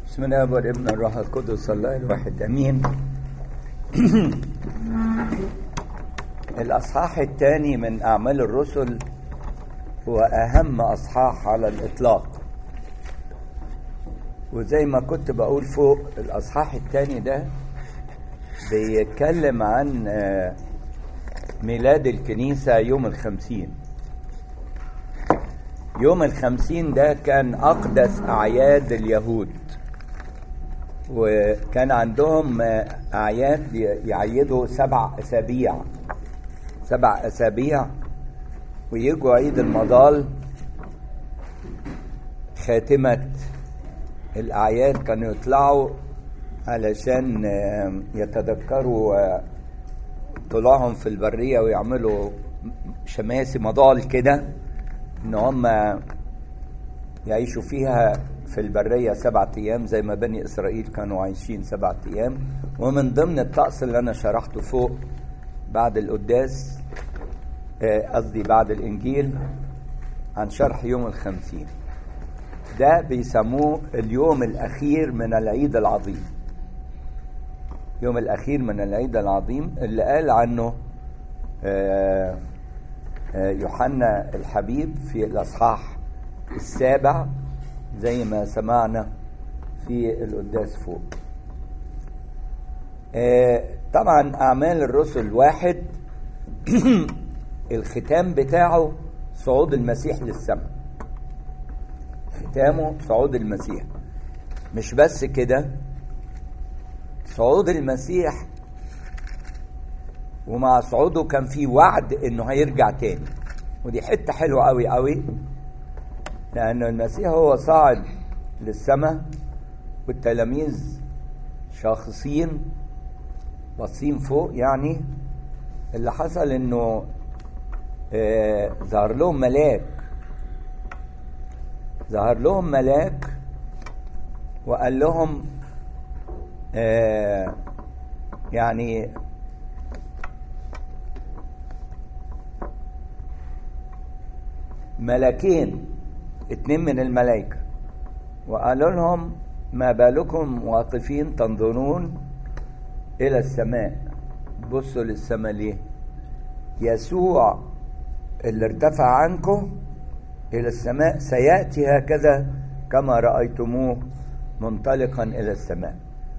بسم الله والابن الروح القدس الله الواحد امين الاصحاح الثاني من اعمال الرسل هو اهم اصحاح على الاطلاق وزي ما كنت بقول فوق الاصحاح الثاني ده بيتكلم عن ميلاد الكنيسة يوم الخمسين يوم الخمسين ده كان أقدس أعياد اليهود وكان عندهم أعياد يعيدوا سبع أسابيع سبع أسابيع ويجوا عيد المضال خاتمة الأعياد كانوا يطلعوا علشان يتذكروا طلوعهم في البرية ويعملوا شماسي مضال كده ان هم يعيشوا فيها في البرية سبعة أيام زي ما بني إسرائيل كانوا عايشين سبعة أيام ومن ضمن الطقس اللي أنا شرحته فوق بعد القداس قصدي بعد الإنجيل عن شرح يوم الخمسين ده بيسموه اليوم الأخير من العيد العظيم يوم الأخير من العيد العظيم اللي قال عنه يوحنا الحبيب في الأصحاح السابع زي ما سمعنا في القداس فوق طبعا أعمال الرسل واحد الختام بتاعه صعود المسيح للسماء ختامه صعود المسيح مش بس كده صعود المسيح ومع صعوده كان في وعد انه هيرجع تاني ودي حته حلوه قوي قوي لان المسيح هو صاعد للسماء والتلاميذ شاخصين باصين فوق يعني اللي حصل انه آه ظهر لهم ملاك ظهر لهم ملاك وقال لهم آه يعني ملكين اتنين من الملائكة وقالوا لهم ما بالكم واقفين تنظرون إلى السماء بصوا للسماء ليه يسوع اللي ارتفع عنكم إلى السماء سيأتي هكذا كما رأيتموه منطلقا إلى السماء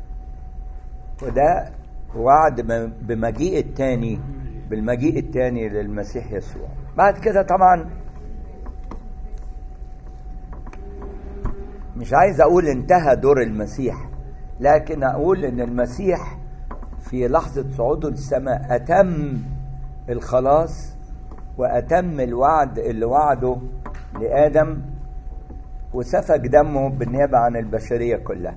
وده وعد بمجيء الثاني بالمجيء الثاني للمسيح يسوع بعد كده طبعا مش عايز اقول انتهى دور المسيح لكن اقول ان المسيح في لحظة صعوده للسماء اتم الخلاص واتم الوعد اللي وعده لادم وسفك دمه بالنيابة عن البشرية كلها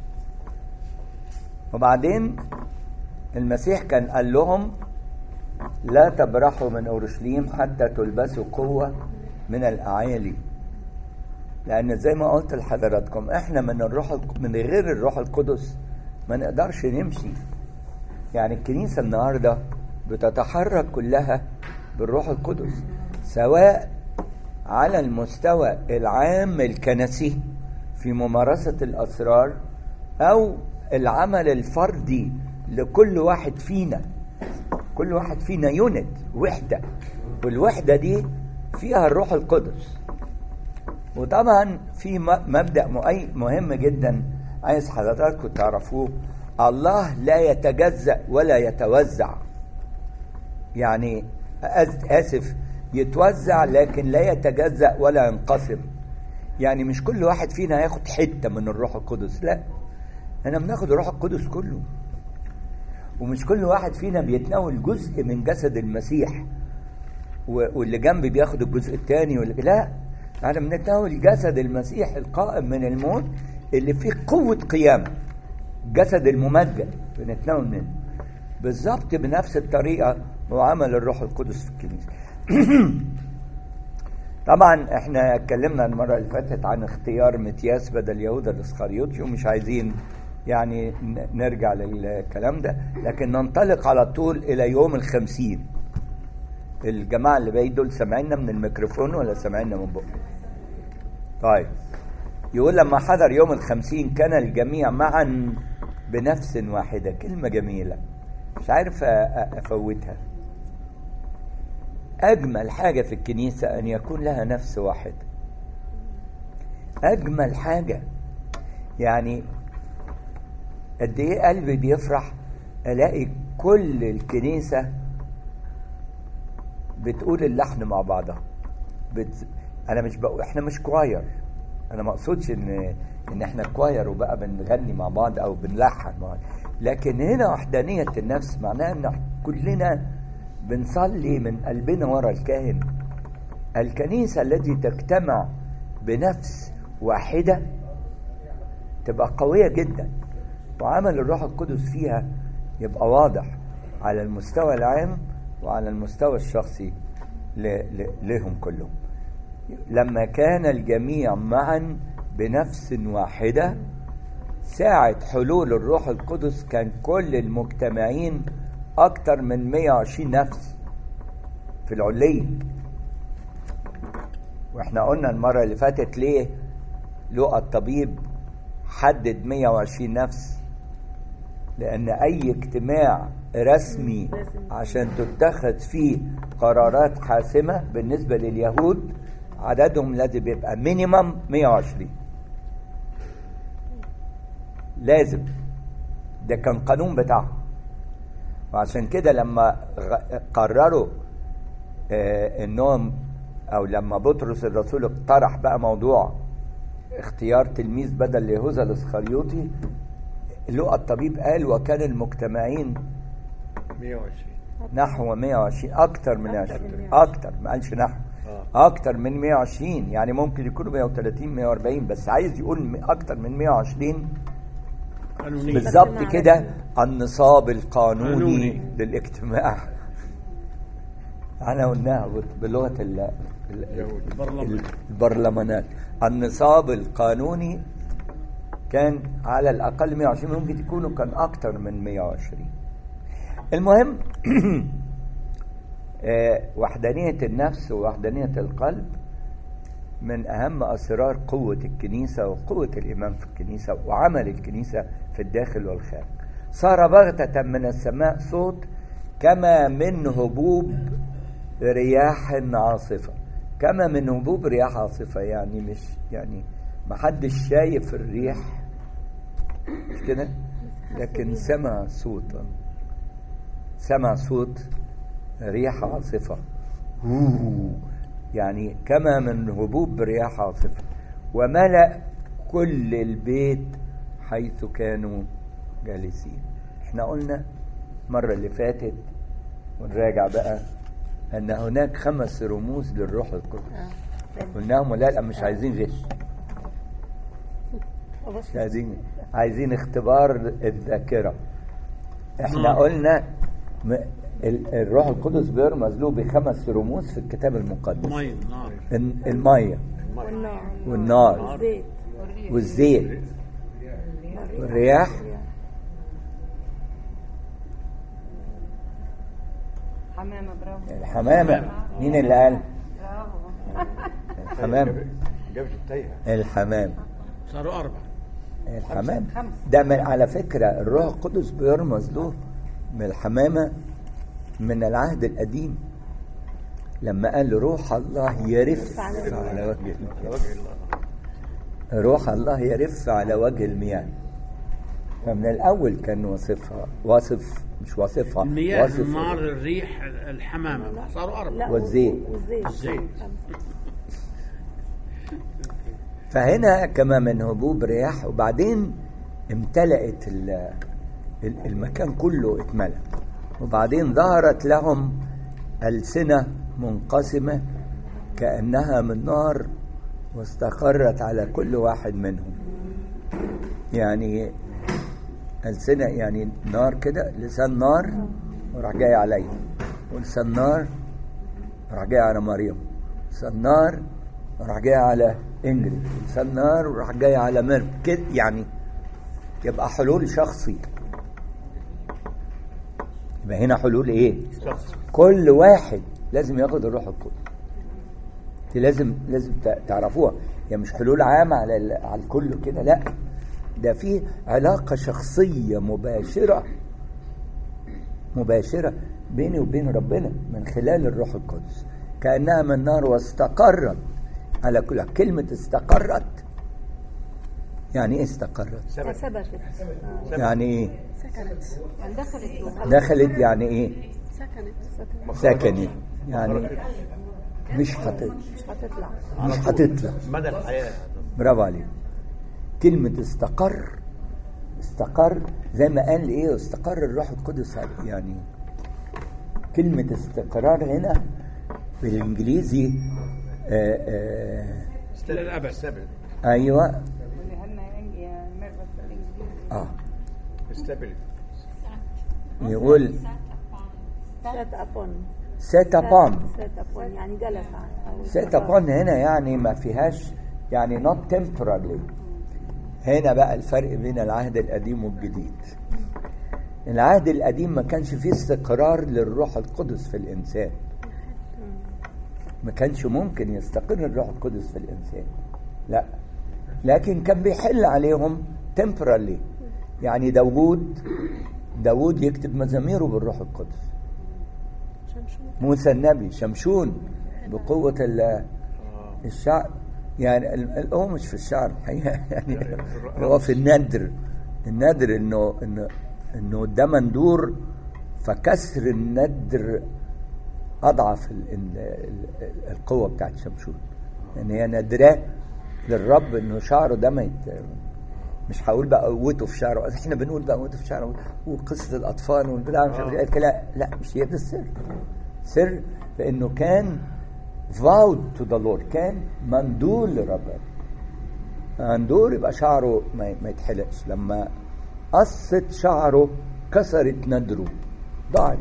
وبعدين المسيح كان قال لهم لا تبرحوا من اورشليم حتى تلبسوا قوه من الاعالي لان زي ما قلت لحضراتكم احنا من الروح من غير الروح القدس ما نقدرش نمشي يعني الكنيسه النهارده بتتحرك كلها بالروح القدس سواء على المستوى العام الكنسي في ممارسه الاسرار او العمل الفردي لكل واحد فينا كل واحد فينا يونت وحدة والوحدة دي فيها الروح القدس وطبعا في مبدأ مهم جدا عايز حضراتكم تعرفوه الله لا يتجزأ ولا يتوزع يعني آسف يتوزع لكن لا يتجزأ ولا ينقسم يعني مش كل واحد فينا هياخد حتة من الروح القدس لا احنا بناخد الروح القدس كله ومش كل واحد فينا بيتناول جزء من جسد المسيح واللي جنبي بياخد الجزء الثاني واللي لا احنا بنتناول جسد المسيح القائم من الموت اللي فيه قوة قيامة جسد الممجد بنتناول منه بالظبط بنفس الطريقة هو عمل الروح القدس في الكنيسة طبعا احنا اتكلمنا المرة اللي فاتت عن اختيار متياس بدل يهوذا الاسخريوطي ومش عايزين يعني نرجع للكلام ده لكن ننطلق على طول الى يوم الخمسين الجماعة اللي باقي دول سامعيننا من الميكروفون ولا سامعيننا من بقى طيب يقول لما حضر يوم الخمسين كان الجميع معا بنفس واحدة كلمة جميلة مش عارف أفوتها أجمل حاجة في الكنيسة أن يكون لها نفس واحدة أجمل حاجة يعني قد إيه قلبي بيفرح ألاقي كل الكنيسة بتقول اللحن مع بعضها بت... أنا مش بقول إحنا مش كواير أنا ما أقصدش إن إن إحنا كواير وبقى بنغني مع بعض أو بنلحن مع بعض لكن هنا وحدانية النفس معناها إن كلنا بنصلي من قلبنا ورا الكاهن الكنيسة التي تجتمع بنفس واحدة تبقى قوية جدا وعمل الروح القدس فيها يبقى واضح على المستوى العام وعلى المستوى الشخصي لهم كلهم لما كان الجميع معا بنفس واحدة ساعة حلول الروح القدس كان كل المجتمعين أكتر من 120 نفس في العلية واحنا قلنا المرة اللي فاتت ليه لقى الطبيب حدد 120 نفس لأن أي اجتماع رسمي عشان تتخذ فيه قرارات حاسمة بالنسبة لليهود عددهم لازم يبقى مينيمم 120 لازم ده كان قانون بتاعهم وعشان كده لما قرروا آه انهم او لما بطرس الرسول اقترح بقى موضوع اختيار تلميذ بدل يهوذا الاسخريوطي لقى الطبيب قال وكان المجتمعين 120 نحو 120 اكتر من 20 اكتر ما قالش نحو اكتر من 120 يعني ممكن يكونوا 130 140 بس عايز يقول اكتر من 120 قانونية بالظبط كده النصاب القانوني قانوني. للاجتماع انا قلناها بلغه ال ال- يهود. البرلمان. البرلمانات النصاب القانوني كان على الاقل 120 ممكن يكونوا كان اكتر من 120 المهم آه، وحدانيه النفس ووحدانيه القلب من أهم أسرار قوة الكنيسة وقوة الإيمان في الكنيسة وعمل الكنيسة في الداخل والخارج صار بغتة من السماء صوت كما من هبوب رياح عاصفة كما من هبوب رياح عاصفة يعني مش يعني ما حدش شايف الريح مش كده لكن سمع صوت سمع صوت ريح عاصفة هوهو. يعني كما من هبوب رياح عاصفة وملأ كل البيت حيث كانوا جالسين احنا قلنا المرة اللي فاتت ونراجع بقى ان هناك خمس رموز للروح القدس قلناهم ولا لا مش عايزين غش مش عايزين عايزين اختبار الذاكرة احنا نعم. قلنا م- ال- الروح القدس بيرمز له بخمس رموز في الكتاب المقدس مي نار الن- المية والنار والنار والزيت والزيت والرياح حمامة برافو الحمامة مين اللي قال برافو الحمام جابت التايهة الحمام صاروا أربعة الحمام خمسة. ده من على فكرة الروح القدس بيرمز له من الحمامة من العهد القديم لما قال روح الله يرف على وجه على وجه الله روح الله يرف على وجه المياه فمن الأول كان وصفها واصف مش واصفها المياه واصف النار الريح الحمامة صاروا لا أربعة والزيت. والزيت الزيت. فهنا كما من هبوب رياح وبعدين امتلأت ال- ال- المكان كله اتملأ وبعدين ظهرت لهم ألسنة منقسمة كأنها من نار واستقرت على كل واحد منهم يعني ألسنة يعني نار كده لسان نار وراح جاي عليا ولسان نار راح جاي على مريم لسان نار راح جاي على انجريد لسان نار وراح جاي على ميرف كده يعني يبقى حلول شخصي يبقى هنا حلول ايه شخص كل واحد لازم ياخد الروح القدس دي لازم لازم ت- تعرفوها يعني مش حلول عامة على ال- على الكل كده لا ده في علاقة شخصية مباشرة مباشرة بيني وبين ربنا من خلال الروح القدس كأنها من نار واستقرت على كل كلمة استقرت يعني ايه استقرت؟ ثبتت يعني ايه؟ سكنت يعني دخلت جوه دخلت يعني ايه؟ سكنت سكنت يعني مش هت مش هتطلع مش هتطلع مدى الحياه برافو عليك كلمة استقر استقر زي ما قال ايه استقر الروح القدس يعني كلمة استقرار هنا بالانجليزي آآ آآ الى الابد ستابل ايوه واللي هم يا ميرفت بالانجليزي اه ستابل يقول سات ابون set upon سات ابون يعني جلس أو set upon هنا يعني ما فيهاش يعني not temporarily هنا بقى الفرق بين العهد القديم والجديد العهد القديم ما كانش فيه استقرار للروح القدس في الإنسان ما كانش ممكن يستقر الروح القدس في الإنسان لا لكن كان بيحل عليهم temporarily يعني داوود داوود يكتب مزاميره بالروح القدس موسى النبي شمشون بقوة ال- الشعر يعني ال- ال- هو مش في الشعر الحقيقة يعني هو في الندر الندر انه انه انه ده مندور فكسر الندر اضعف ال- ال- ال- القوة بتاعت شمشون يعني هي نادراه للرب انه شعره ده ما يت... مش هقول بقى قوته في شعره احنا بنقول بقى قوته في شعره وقصه الاطفال والبتاع مش عارف إيه. لا لا مش هي ده السر سر فانه كان vowed to the Lord كان مندور لربنا مندور يبقى شعره ما, ما يتحلقش لما قصت شعره كسرت ندره ضاعت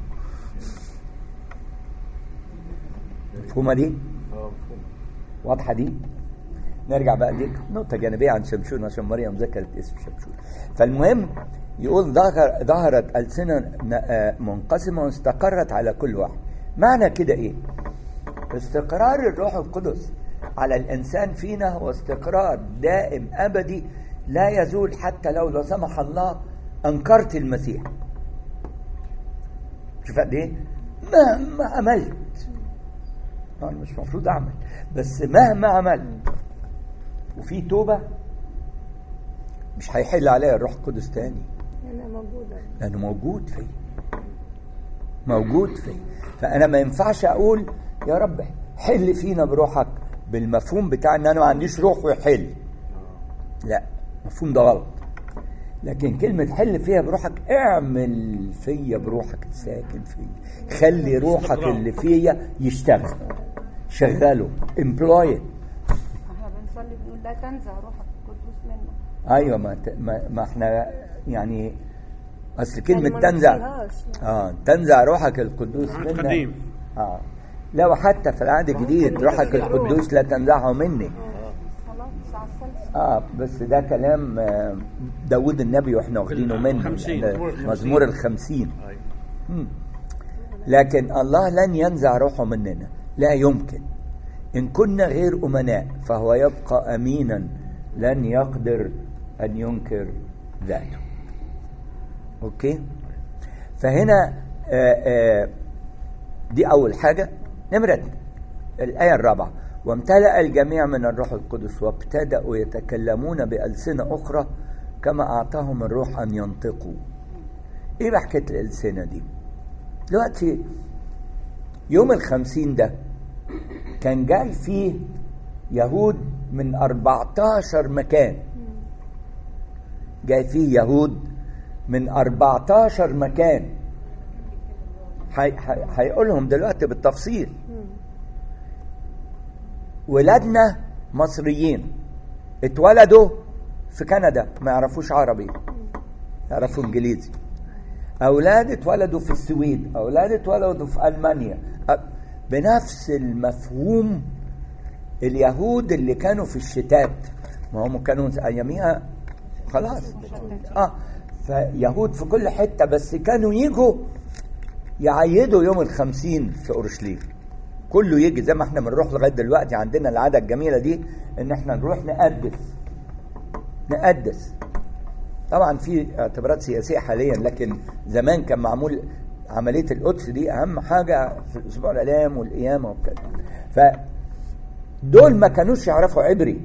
مفهومه دي؟ اه مفهوم واضحه دي نرجع بقى دي نقطة جانبية عن شمشون عشان مريم ذكرت اسم شمشون فالمهم يقول ظهر ظهرت ألسنة ن- آه، منقسمة واستقرت على كل واحد معنى كده ايه استقرار الروح القدس على الإنسان فينا هو استقرار دائم أبدي لا يزول حتى لو لا سمح الله أنكرت المسيح شوف قد ايه مهما عملت انا مش مفروض اعمل بس مهما عملت وفي توبه مش هيحل عليا الروح القدس تاني هنا موجودة لانه موجود فيا موجود فيا فانا ما ينفعش اقول يا رب حل فينا بروحك بالمفهوم بتاع ان انا ما عنديش روح ويحل لا المفهوم ده غلط لكن كلمة حل فيها بروحك اعمل فيا بروحك ساكن فيا خلي روحك اللي فيا يشتغل شغله امبلوي احنا بنصلي بنقول لا تنزع روحك القدوس منا ايوه ما, ت- ما, ما احنا يعني اصل يعني كلمة ما تنزع ننسيهاش يعني. اه تنزع روحك القدوس عهد منا قديم. اه لا وحتى في العهد الجديد روحك القدوس لا تنزعه مني خلاص على الثالث اه بس ده كلام آه، داود النبي واحنا واخدينه منه الخمسين، ده مزمور الخمسين. مزمور الخمسين ايوه مم. لكن الله لن ينزع روحه مننا لا يمكن إن كنا غير أمناء فهو يبقى أمينا لن يقدر أن ينكر ذاته أوكي فهنا آآ آآ دي أول حاجة نمرة اتنين، الآية الرابعة وامتلأ الجميع من الروح القدس وابتدأوا يتكلمون بألسنة أخرى كما أعطاهم الروح أن ينطقوا إيه بقى حكاية الألسنة دي؟ دلوقتي يوم الخمسين ده كان جاي فيه يهود من 14 مكان جاي فيه يهود من 14 مكان هي- هي- هيقولهم دلوقتي بالتفصيل ولادنا مصريين اتولدوا في كندا ما يعرفوش عربي يعرفوا انجليزي اولاد اتولدوا في السويد اولاد اتولدوا في المانيا أ- بنفس المفهوم اليهود اللي كانوا في الشتات ما هم كانوا اياميها خلاص اه فيهود في كل حته بس كانوا يجوا يعيدوا يوم الخمسين في اورشليم كله يجي زي ما احنا بنروح لغايه دلوقتي عندنا العاده الجميله دي ان احنا نروح نقدس نقدس طبعا في اعتبارات سياسيه حاليا لكن زمان كان معمول عمليه القدس دي اهم حاجه في الاسبوع الالام والقيامه وكده ف دول ما كانوش يعرفوا عبري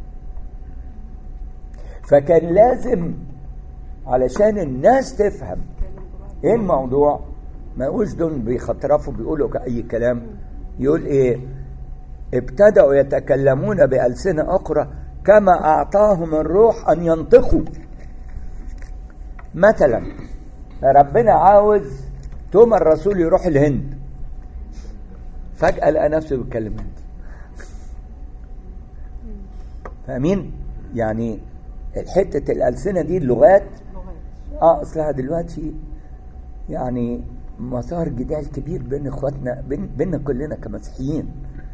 فكان لازم علشان الناس تفهم ايه الموضوع ما يقولش دول بيخطرفوا بيقولوا اي كلام يقول ايه ابتدأوا يتكلمون بألسنة أخرى كما أعطاهم الروح أن ينطقوا مثلا ربنا عاوز توما الرسول يروح الهند فجأة لقى نفسه بيتكلم هندي فاهمين؟ يعني حتة الألسنة دي اللغات اه اصلها دلوقتي يعني مسار جدال كبير بين اخواتنا بين بيننا كلنا كمسيحيين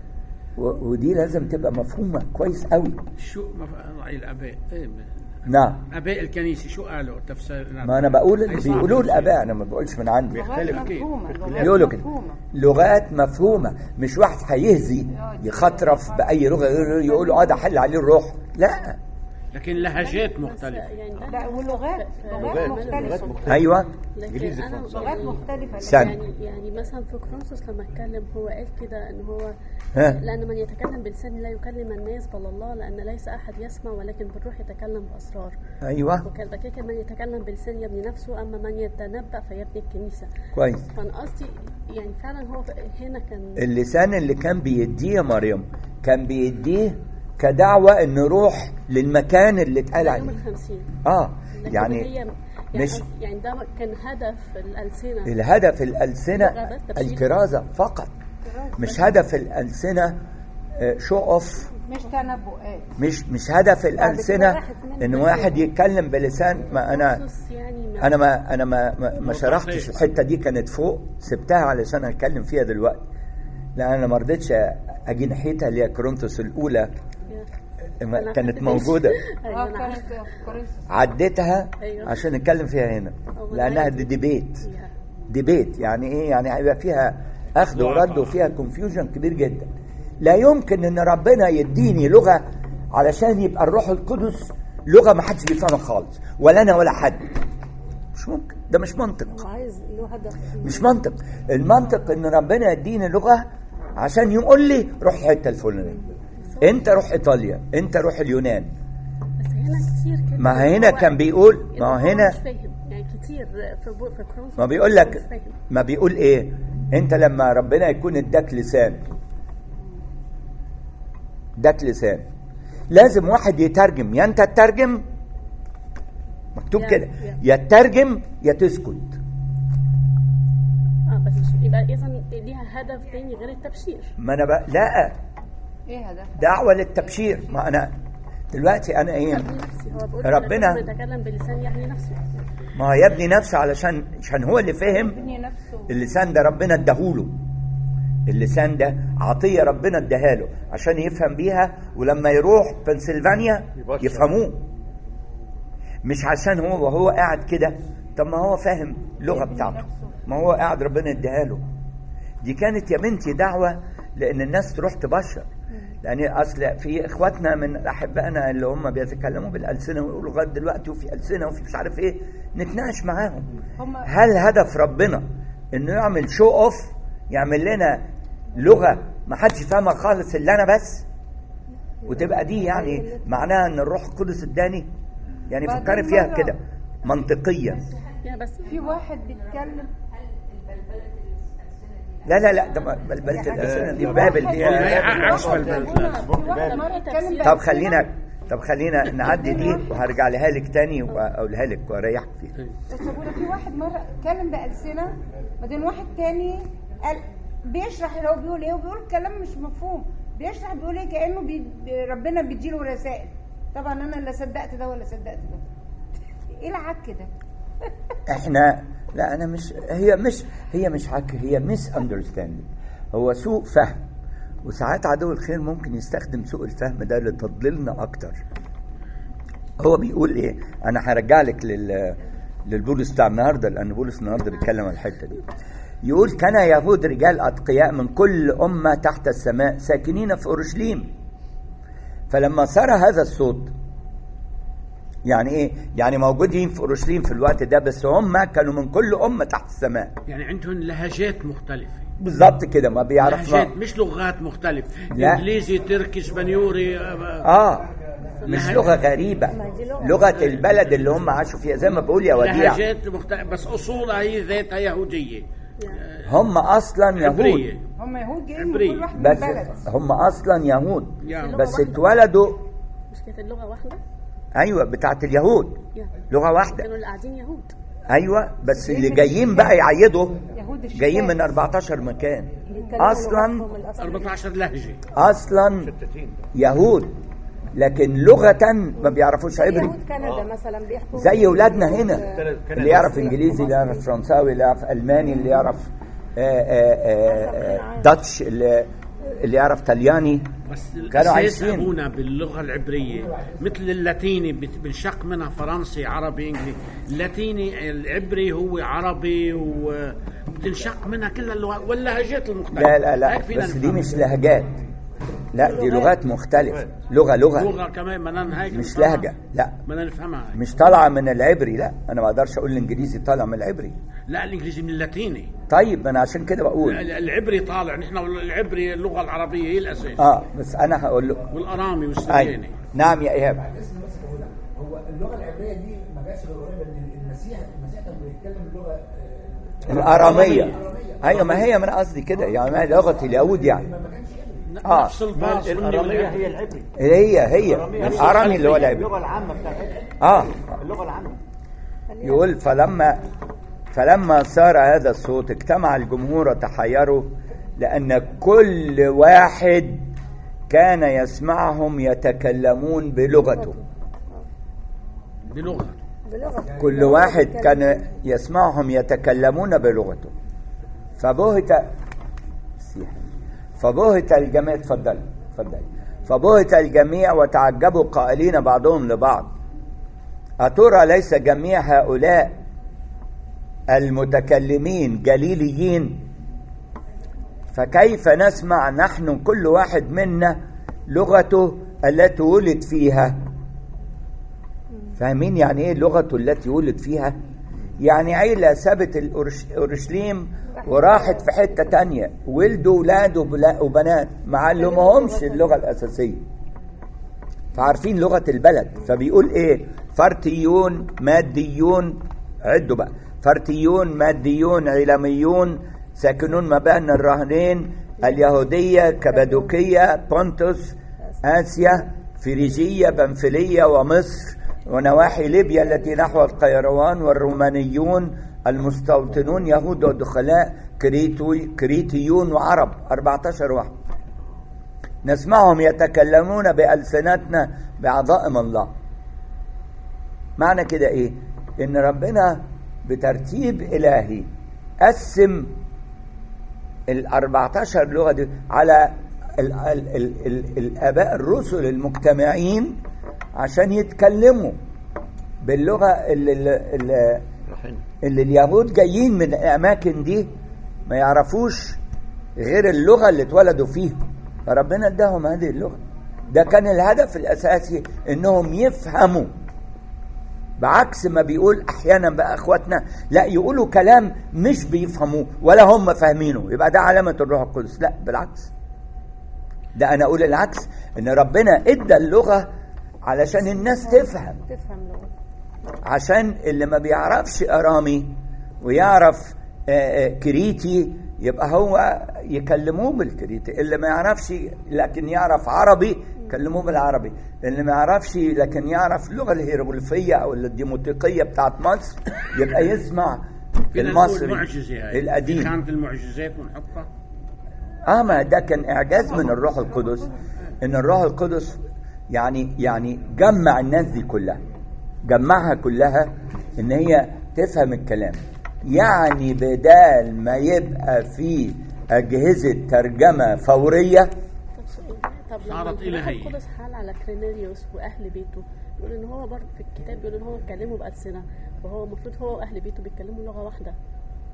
و- ودي لازم تبقى مفهومه كويس قوي شو مف- رأي الآباء إيه، نعم آباء الكنيسة شو قالوا تفسير ما انا بقول أي اللي صعب بيقولوه تفسير. الاباء انا ما بقولش من عندي لغات بيختلف مفهومة كتير. لغات بيقولوا كده مفهومة. لغات مفهومه مش واحد هيهزي يخطرف باي لغه يقولوا اه ده حل عليه الروح لا لكن لهجات بس مختلفة يعني ده لا ولغات لغات لغات مختلفة مختلفة. ايوه لكن إنجليزي انا فرنسي. لغات يعني- مختلفة استنى. يعني يعني مثلا في كرونسوس لما اتكلم هو قال كده ان هو ها. لان من يتكلم بلسان لا يكلم الناس بل الله لان ليس احد يسمع ولكن بالروح يتكلم باسرار ايوه وكان كده من يتكلم بلسان يبني نفسه اما من يتنبأ فيبني الكنيسه كويس فانا قصدي يعني فعلا هو هنا كان اللسان اللي كان بيديه يا مريم كان بيديه كدعوة ان نروح للمكان اللي اتقال يوم عليه الخمسين اه لكن يعني هي يعني مش- يعني ده كان هدف الألسنة الهدف الألسنة لغة بس تبشير. الكرازة فقط مش هدف الألسنة شو اوف مش تنبؤات مش مش هدف الألسنة ان واحد يتكلم بلسان ما انا كرونسوس يعني انا ما انا ما ما, ما شرحتش الحته دي كانت فوق سبتها علشان اتكلم فيها دلوقتي لان انا ما رضيتش اجي ناحيتها اللي هي كورنثوس الاولى ما أنا كانت حسيت- موجوده أيوة اه أنا كانت عارفة. كورنثوس عديتها أيوة. عشان نتكلم فيها هنا أول لانها آية دي ديبيت فيها. ديبيت يعني ايه يعني هيبقى فيها اخذ ورد وفيها كونفيوجن كبير جدا لا يمكن ان ربنا يديني لغه علشان يبقى الروح القدس لغه ما حدش بيفهمها خالص ولا انا ولا حد مش ممكن ده مش منطق هو عايز له هدف مش منطق المنطق ان ربنا يديني لغه عشان يقول لي روح الحته الفلانيه انت روح ايطاليا انت روح اليونان بس هنا كتير كده ما هنا هو- كان بيقول إن ما هو هو هنا مش فاهم يعني كتير في بو- في كرونسوس ما بيقول مش لك فاهم. ما بيقول ايه انت لما ربنا يكون اداك لسان اداك لسان لازم واحد يترجم يا انت تترجم مكتوب يا- كده يا. يا تترجم يا تسكت اه بس مش يبقى اذا ليها هدف تاني غير التبشير ما انا بقى لا ايه هدفها؟ دعوه للتبشير ما انا دلوقتي انا ايه يبني نفسي هو بيقول ربنا- لما يتكلم بلسان يبني نفسه ما هو يبني نفسه علشان عشان هو اللي فهم يبني نفسه اللسان ده ربنا اداهوله اللسان ده عطيه ربنا اداها عشان يفهم بيها ولما يروح بنسلفانيا يبشر. يفهموه مش عشان هو وهو قاعد كده طب ما هو فاهم اللغه يبني بتاعته نفسه. ما هو قاعد ربنا اداها له دي كانت يا بنتي دعوه لان الناس تروح تبشر لان اصل في اخواتنا من احبائنا اللي هم بيتكلموا بالالسنه ويقولوا لغايه دلوقتي وفي السنه وفي مش عارف ايه نتناقش معاهم هم هل هدف ربنا انه يعمل شو اوف يعمل لنا لغه ما حدش فاهمها خالص الا انا بس وتبقى دي يعني معناها ان الروح القدس اداني يعني بعدين فكري فيها مرة- كده منطقيا يا بس في واحد بيتكلم لا لا لا ده ما- بلبلة الالسنه دي بابل دي هي عكس واحد- بلبلة في الألسنة. واحد مرة اتكلم طب بألسنة. خلينا طب خلينا نعدي دي وهرجع لها لك تاني واقولها لك واريحك فيها بس بقول في واحد مرة اتكلم بألسنة بعدين واحد تاني قال بيشرح اللي هو بيقول ايه وبيقول كلام مش مفهوم بيشرح بيقول ايه كأنه بي ربنا بيديله رسائل طبعا انا لا صدقت ده ولا صدقت ده ايه العك ده احنا لا انا مش هي مش هي مش عك هي ميس اندرستاندينج هو سوء فهم وساعات عدو الخير ممكن يستخدم سوء الفهم ده لتضليلنا اكتر هو بيقول ايه انا هرجع لك لل للبولس بتاع النهارده لان بولس النهارده بيتكلم عن الحته دي يقول كان يهود رجال أتقياء من كل أمة تحت السماء ساكنين في أورشليم فلما صار هذا الصوت يعني ايه يعني موجودين في اورشليم في الوقت ده بس هم كانوا من كل امه تحت السماء يعني عندهم لهجات مختلفة بالظبط كده ما بيعرفوا لهجات مش لغات مختلفة لا. انجليزي تركي اسبانيوري آه، اه مش لغه غريبه لغه البلد اللي هم عاشوا فيها زي ما بقول يا وديع لهجات مختلفة بس اصولها هي ذاتها يهودية هم اصلا يهود عبرية هم يهود جايين من عبرية. كل واحد من بس بلد هم اصلا يهود يهود. بس اتولدوا مش كانت اللغه واحده ايوه بتاعت اليهود يعني لغه واحده كانوا اللي قاعدين يهود ايوه بس اللي جايين بقى يعيدوا يهود الشتات. جايين من 14 مكان بيتكلموا اصلا لغتهم الأصلية. 14 لهجة اصلا مشتتين يهود لكن لغه ما بيعرفوش عبري يهود كندا مثلا بيحكوا زي ولادنا هنا كندا- اللي يعرف انجليزي اللي يعرف فرنساوي اللي يعرف الماني اللي يعرف آه، آه، آه، آه، داتش اللي اللي يعرف طلياني بس كانوا الاساس عايشين. ابونا باللغه العبريه مثل اللاتيني بت- بنشق منها فرنسي عربي انجليزي اللاتيني العبري هو عربي وبتنشق منها كل اللغات واللهجات المختلفه لا لا لا هيك فينا بس دي نفهم. مش لهجات لا دي لغات مختلفة لغة لغة لغه كمان بدنا هيك مش نفهمها. لهجة لا بدنا نفهمها هيك. مش طالعة من العبري لا أنا ما أقدرش أقول الإنجليزي طالع من العبري لا الانجليزي من اللاتيني طيب أنا عشان كده بقول ال- العبري طالع نحن العبري اللغه العربيه هي الاساس آه بس أنا هقول له والارامي أي والسرياني نعم يا إيهاب اسم بس هنا هو اللغه العبريه دي ما جاتش غير قريبه ان المسيح المسيح كان بيتكلم اللغه آه، الآرامية أيوة ما هي من قصدي كده يعني ما هي لغة اليهود يعني آه. نفس الباص الاراميه هي العبري هي هي الآرامي اللي هو العبري اللغه العامه بتاعت آه اللغه العامه يقول فلما فلما صار هذا الصوت اجتمع الجمهور وتحيروا لأن كل واحد كان يسمعهم يتكلمون بلغته بلغه بلغه كل واحد كان يسمعهم يتكلمون بلغته فبهت فبهت الجميع اتفضل اتفضل فبهت الجميع وتعجبوا قائلين بعضهم لبعض أترى ليس جميع هؤلاء المتكلمين جليليين فكيف نسمع نحن كل واحد منا لغته التي ولد فيها فاهمين يعني ايه لغته التي ولد فيها يعني عيلة سابت الأورش- أورشليم وراحت في حتة تانية ولدوا ولاد وبلا- وبنات ما علمهمش اللغة الأساسية فعارفين لغة البلد فبيقول ايه فرتيون ماديون عدوا بقى فرتيون ماديون علميون ساكنون ما بين الرهنين اليهودية كبادوكية بونتوس آسيا فريجية بنفلية ومصر ونواحي ليبيا التي نحو القيروان والرومانيون المستوطنون يهود ودخلاء كريتوي كريتيون وعرب 14 واحد نسمعهم يتكلمون بألسنتنا بعظائم الله معنى كده ايه ان ربنا بترتيب الهي قسم ال 14 لغه دي على ال ال ال ال الاباء الرسل المجتمعين عشان يتكلموا باللغه اللي, اللي, رحين اللي اليهود جايين من الاماكن دي ما يعرفوش غير اللغه اللي اتولدوا فيها فربنا اداهم هذه اللغه ده كان الهدف الاساسي انهم يفهموا بعكس ما بيقول احيانا بقى اخواتنا لا يقولوا كلام مش بيفهموه ولا هم فاهمينه يبقى ده علامه الروح القدس لا بالعكس ده انا اقول العكس ان ربنا ادى اللغه علشان الناس تفهم تفهم لغه عشان اللي ما بيعرفش ارامي ويعرف آه، آه، كريتي يبقى هو يكلموه بالكريتي اللي ما يعرفش لكن يعرف عربي يكلموه بالعربي اللي ما يعرفش لكن يعرف اللغه الهيروغليفيه او الديموتيقيه بتاعت مصر يبقى يسمع فينا نقول المصري معجزه هاي في القديم خانه المعجزات ونحطها اه ما ده كان اعجاز من الروح القدس ان الروح القدس يعني يعني جمع الناس دي كلها جمعها كلها ان هي تفهم الكلام يعني بدال ما يبقى في اجهزه ترجمه فوريه طب سؤال طب لما صارت الروح إلهية. القدس حال على كرينيليوس واهل بيته بيقول ان هو برضه في الكتاب بيقول ان هو اتكلموا بالسنه وهو المفروض هو واهل بيته بيتكلموا لغه واحده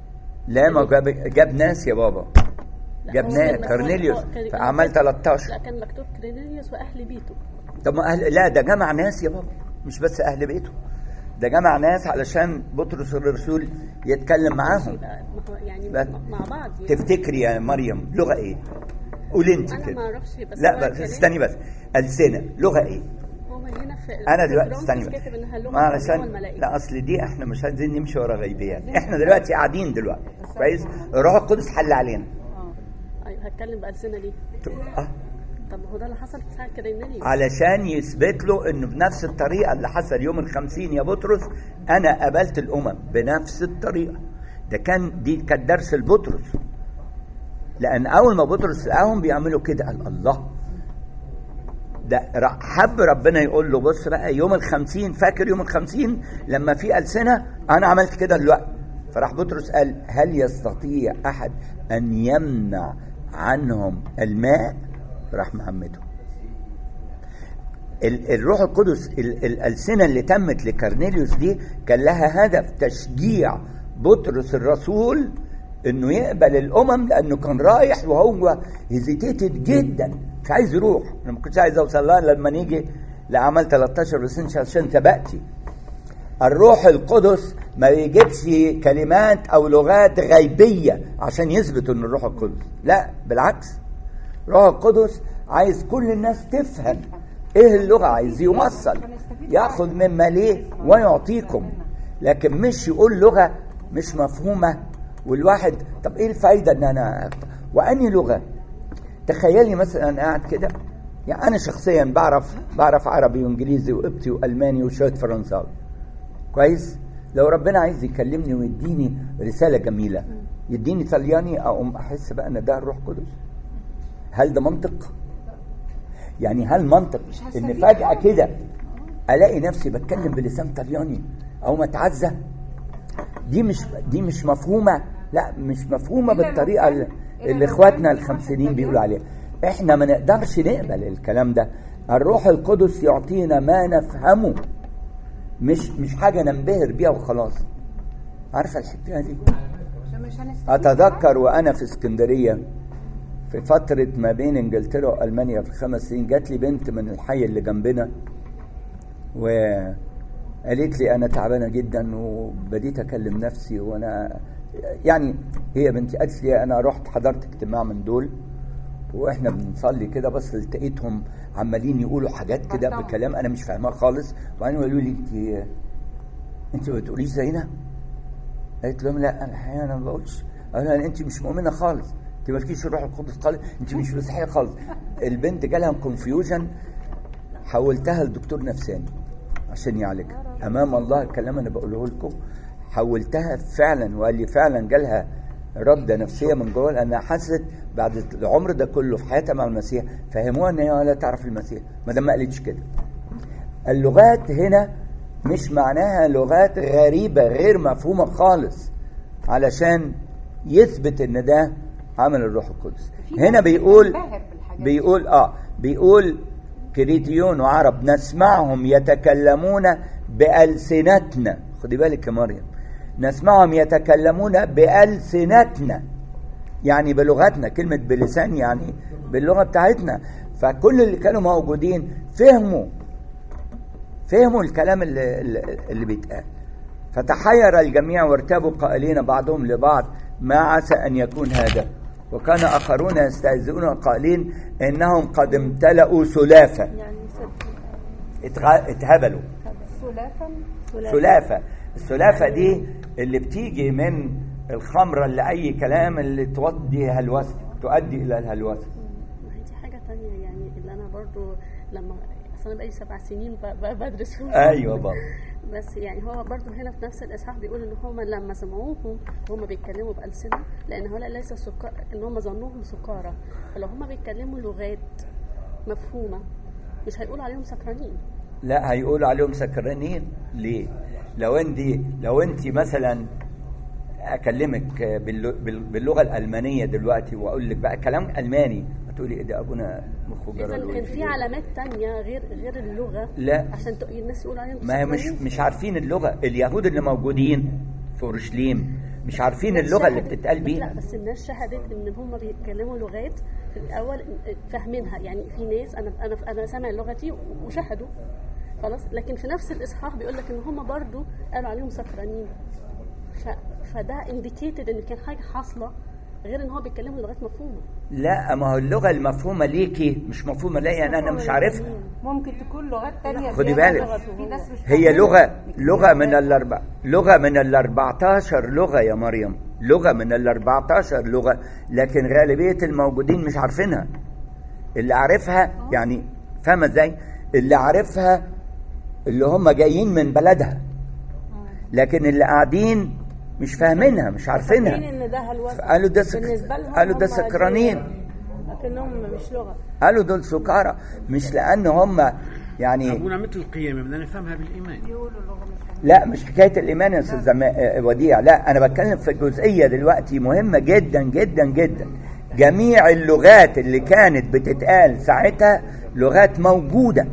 لا ما جاب جاب ناس يا بابا لا، جاب هو ناس كان مكتوب- كورنيليوس كان- في اعمال 13 لا كان مكتوب كرينيليوس واهل بيته طب ما أهل لا ده جمع ناس يا بابا مش بس اهل بيته ده جمع ناس علشان بطرس الرسول يتكلم معاهم يبقى ما هو يعني لا. مع بعض يعني. تفتكري يا مريم لغه ايه قولي انت انا ما كده اعرفش بس هو لا بس الكلام- استني بس السنه لغه ايه هما هنا في انا في دلوقتي برامز استني بس كاتب انها لغه ما الله علشان والملائكه لا اصل دي احنا مش عايزين نمشي ورا غيبيات احنا دلوقتي قاعدين دلوقتي كويس الروح القدس حل علينا ايوه هتكلم بألسنة ليه؟ اه طب ما هو ده اللي حصل في ساعه كرينيليوس علشان يثبت له انه بنفس الطريقه اللي حصل يوم الخمسين يا بطرس انا قابلت الامم بنفس الطريقه ده كان دي كان درس لبطرس لان اول ما بطرس لقاهم بيعملوا كده قال الله ده ر- حب ربنا يقول له بص بقى يوم الخمسين فاكر يوم الخمسين لما في ألسنة أنا عملت كده دلوقتي فراح بطرس قال هل يستطيع أحد أن يمنع عنهم الماء راح محمده ال- الروح القدس ال- الألسنة اللي تمت لكرنيليوس دي كان لها هدف تشجيع بطرس الرسول انه يقبل الامم لانه كان رايح وهو هيزيتيتد جدا مش عايز يروح انا ما كنتش عايز اوصل لها لما نيجي لاعمال 13 بس عشان سبقتي الروح القدس ما يجيبش كلمات او لغات غيبيه عشان يثبت ان الروح القدس لا بالعكس الروح القدس عايز كل الناس تفهم ايه اللغه عايز يوصل ياخذ مما ليه ويعطيكم لكن مش يقول لغه مش مفهومه والواحد طب ايه الفايده ان انا واني لغه تخيلي مثلا انا قاعد كده يعني انا شخصيا بعرف بعرف عربي وانجليزي وقبطي والماني وشويه فرنساوي كويس لو ربنا عايز يكلمني ويديني رساله جميله يديني طلياني اقوم احس بقى ان ده الروح القدس هل ده منطق يعني هل منطق ان هستفيد فجاه حاجة. كده الاقي نفسي بتكلم بلسان طلياني او ما اتعزى دي مش دي مش مفهومه لا مش مفهومه إلا لو بالطريقه كان- اللي, إلا اللي لو اخواتنا كان في الخمسينين واحد بيقولوا عليها احنا ما نقدرش نقبل الكلام ده الروح القدس يعطينا ما نفهمه مش مش حاجه ننبهر بيها وخلاص عارفه الحكايه دي عشان مش هنستفيد اتذكر وانا في اسكندريه في فتره ما بين انجلترا والمانيا في خمس سنين جات لي بنت من الحي اللي جنبنا وقالت لي انا تعبانه جدا وبديت اكلم نفسي وانا يعني هي بنتي قالت لي انا رحت حضرت اجتماع من دول واحنا بنصلي كده بس لقيتهم عمالين يقولوا حاجات كده طبعا. بكلام انا مش فاهمها خالص وبعدين يقولوا لي انت انت ما بتقوليش زينا قالت لهم لا انا الحقيقه انا ما بقولش قالوا لها انت مش مؤمنه خالص انت مالكيش الروح القدس خالص انت مش مسيحيه خالص البنت جالها كونفيوجن حولتها لدكتور نفساني عشان يعالجها امام الله الكلام انا بقوله لكم حولتها فعلا وقال لي فعلا جالها رده نفسيه من جوه لانها حست بعد العمر ده كله في حياتها مع المسيح فهموها ان هي لا تعرف المسيح ما دام ما قالتش كده اللغات هنا مش معناها لغات غريبة غير مفهومة خالص علشان يثبت ان ده عمل الروح القدس في هنا ناس بيقول بتنبهر بالحاجات دي. بيقول اه بيقول كريتيون وعرب نسمعهم يتكلمون بألسنتنا خدي بالك يا مريم نسمعهم يتكلمون بألسنتنا يعني بلغتنا كلمة بلسان يعني باللغة بتاعتنا فكل اللي كانوا موجودين فهموا فهموا الكلام اللي, اللي- اللي بيتقال فتحير الجميع وارتابوا قائلين بعضهم لبعض ما عسى أن يكون هذا وكان آخرون يستهزئون قائلين إنهم قد امتلأوا سلافة يعني ست اتغ- اتهبلوا سلافا سلافة السلافة دي اللي بتيجي من الخمرة اللي أي كلام اللي تودي هلوسة تؤدي إلى الهلوسة ما هي دي حاجة تانية يعني اللي أنا برضو لما أصل أنا بقالي سبع سنين ب- ب- بدرس في أيوة بابا بس يعني هو برضو هنا في نفس الإصحاح بيقول إن هم لما سمعوهم وهم بيتكلموا بألسنة لأن هؤلاء ليس سكر إن هم ظنوهم سكارى فلو هم بيتكلموا لغات مفهومة مش هيقولوا عليهم سكرانين لا هيقولوا عليهم سكرانين ليه لو انت لو انت مثلا اكلمك بالل- بال- باللغه الالمانيه دلوقتي واقول لك بقى كلام الماني هتقولي ايه ده ابونا مخه إذا جرى كان في علامات تانية غير غير اللغة لا. عشان تق- الناس يقولوا عليهم ما هي مش سكرانين. مش عارفين اللغه اليهود اللي موجودين في اورشليم مش عارفين اللغه اللي شهدت- بتتقال لا بيها بس الناس شهدت ان هم بيتكلموا لغات في الاول فاهمينها يعني في ناس انا انا انا سامع لغتي وشهدوا خلاص لكن في نفس الاصحاح بيقول لك ان هم برضو قالوا عليهم سكرانين ف... فده انديكيتد ان كان حاجه حاصله غير ان هو بيتكلموا لغات مفهومه لا ما هو اللغه المفهومه ليكي مش مفهومه ليا انا انا مش عارفها ممكن تكون لغات تانية خدي زيادة بالك. لغته. في ناس مش هي فاهمينها. لغه لغه من الاربع لغه من ال 14 لغه يا مريم لغه من ال 14 لغه لكن غالبيه الموجودين مش عارفينها اللي عارفها يعني فاهمه ازاي اللي عارفها اللي هم جايين من بلدها لكن اللي قاعدين مش فاهمينها مش فاكرين عارفينها ان ده هلوسه قالوا ده سك... بالنسبه لهم قالوا ده هم سكرانين دي- لكنهم مش لغه قالوا دول سكارى مش لان هم يعني ابونا مثل القيامه بدنا نفهمها بالايمان لا مش حكايه الايمان يا استاذ زما- آه، وديع لا انا بتكلم في جزئيه دلوقتي مهمه جدا جدا جدا جميع اللغات اللي كانت بتتقال ساعتها لغات موجوده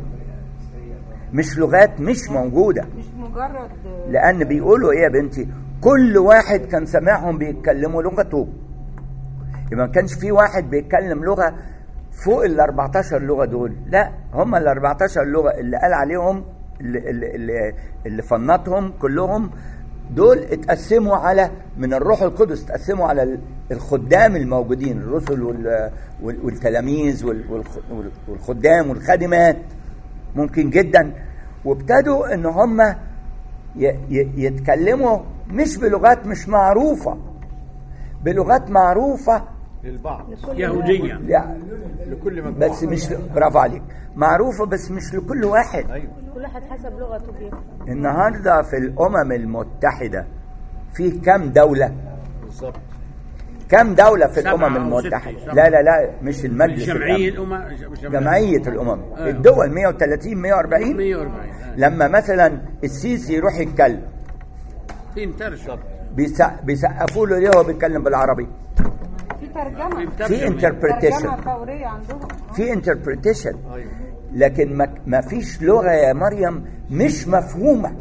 مش لغات مش موجوده مش مجرد لان بيقولوا ايه يا بنتي كل واحد كان سامعهم بيتكلموا لغته يبقى ما كانش في واحد بيتكلم لغه فوق ال 14 لغه دول لا هم ال 14 لغه اللي قال عليهم اللي, اللي, اللي, اللي فنطهم كلهم دول اتقسموا على من الروح القدس اتقسموا على ال- الخدام الموجودين الرسل وال- وال- والتلاميذ وال- والخ- وال- والخدام والخادمات ممكن جدا وابتدوا ان هم ي- ي- يتكلموا مش بلغات مش معروفه بلغات معروفه للبعض يهوديه لا لكل مجموعة بس مش برافو عليك معروفه بس مش لكل واحد ايوه كل واحد حسب لغته بيفهم النهارده في الامم المتحده فيه كام دوله بالظبط كام دوله في سبعة الامم أو ستة، المتحده سبعة. لا لا لا مش المجلس جمعيه الأمم. الامم جمعيه الامم أيوة. الدول 130 140 140 لما مثلا السيسي يروح يتكلم في مترجم بيسق- بيسقفوا له ليه هو بيتكلم بالعربي في ترجمة في انتربريتيشن ترجمة فورية عندهم في انتربريتيشن ايوه لكن ما, ما فيش لغه يا مريم مش مفهومه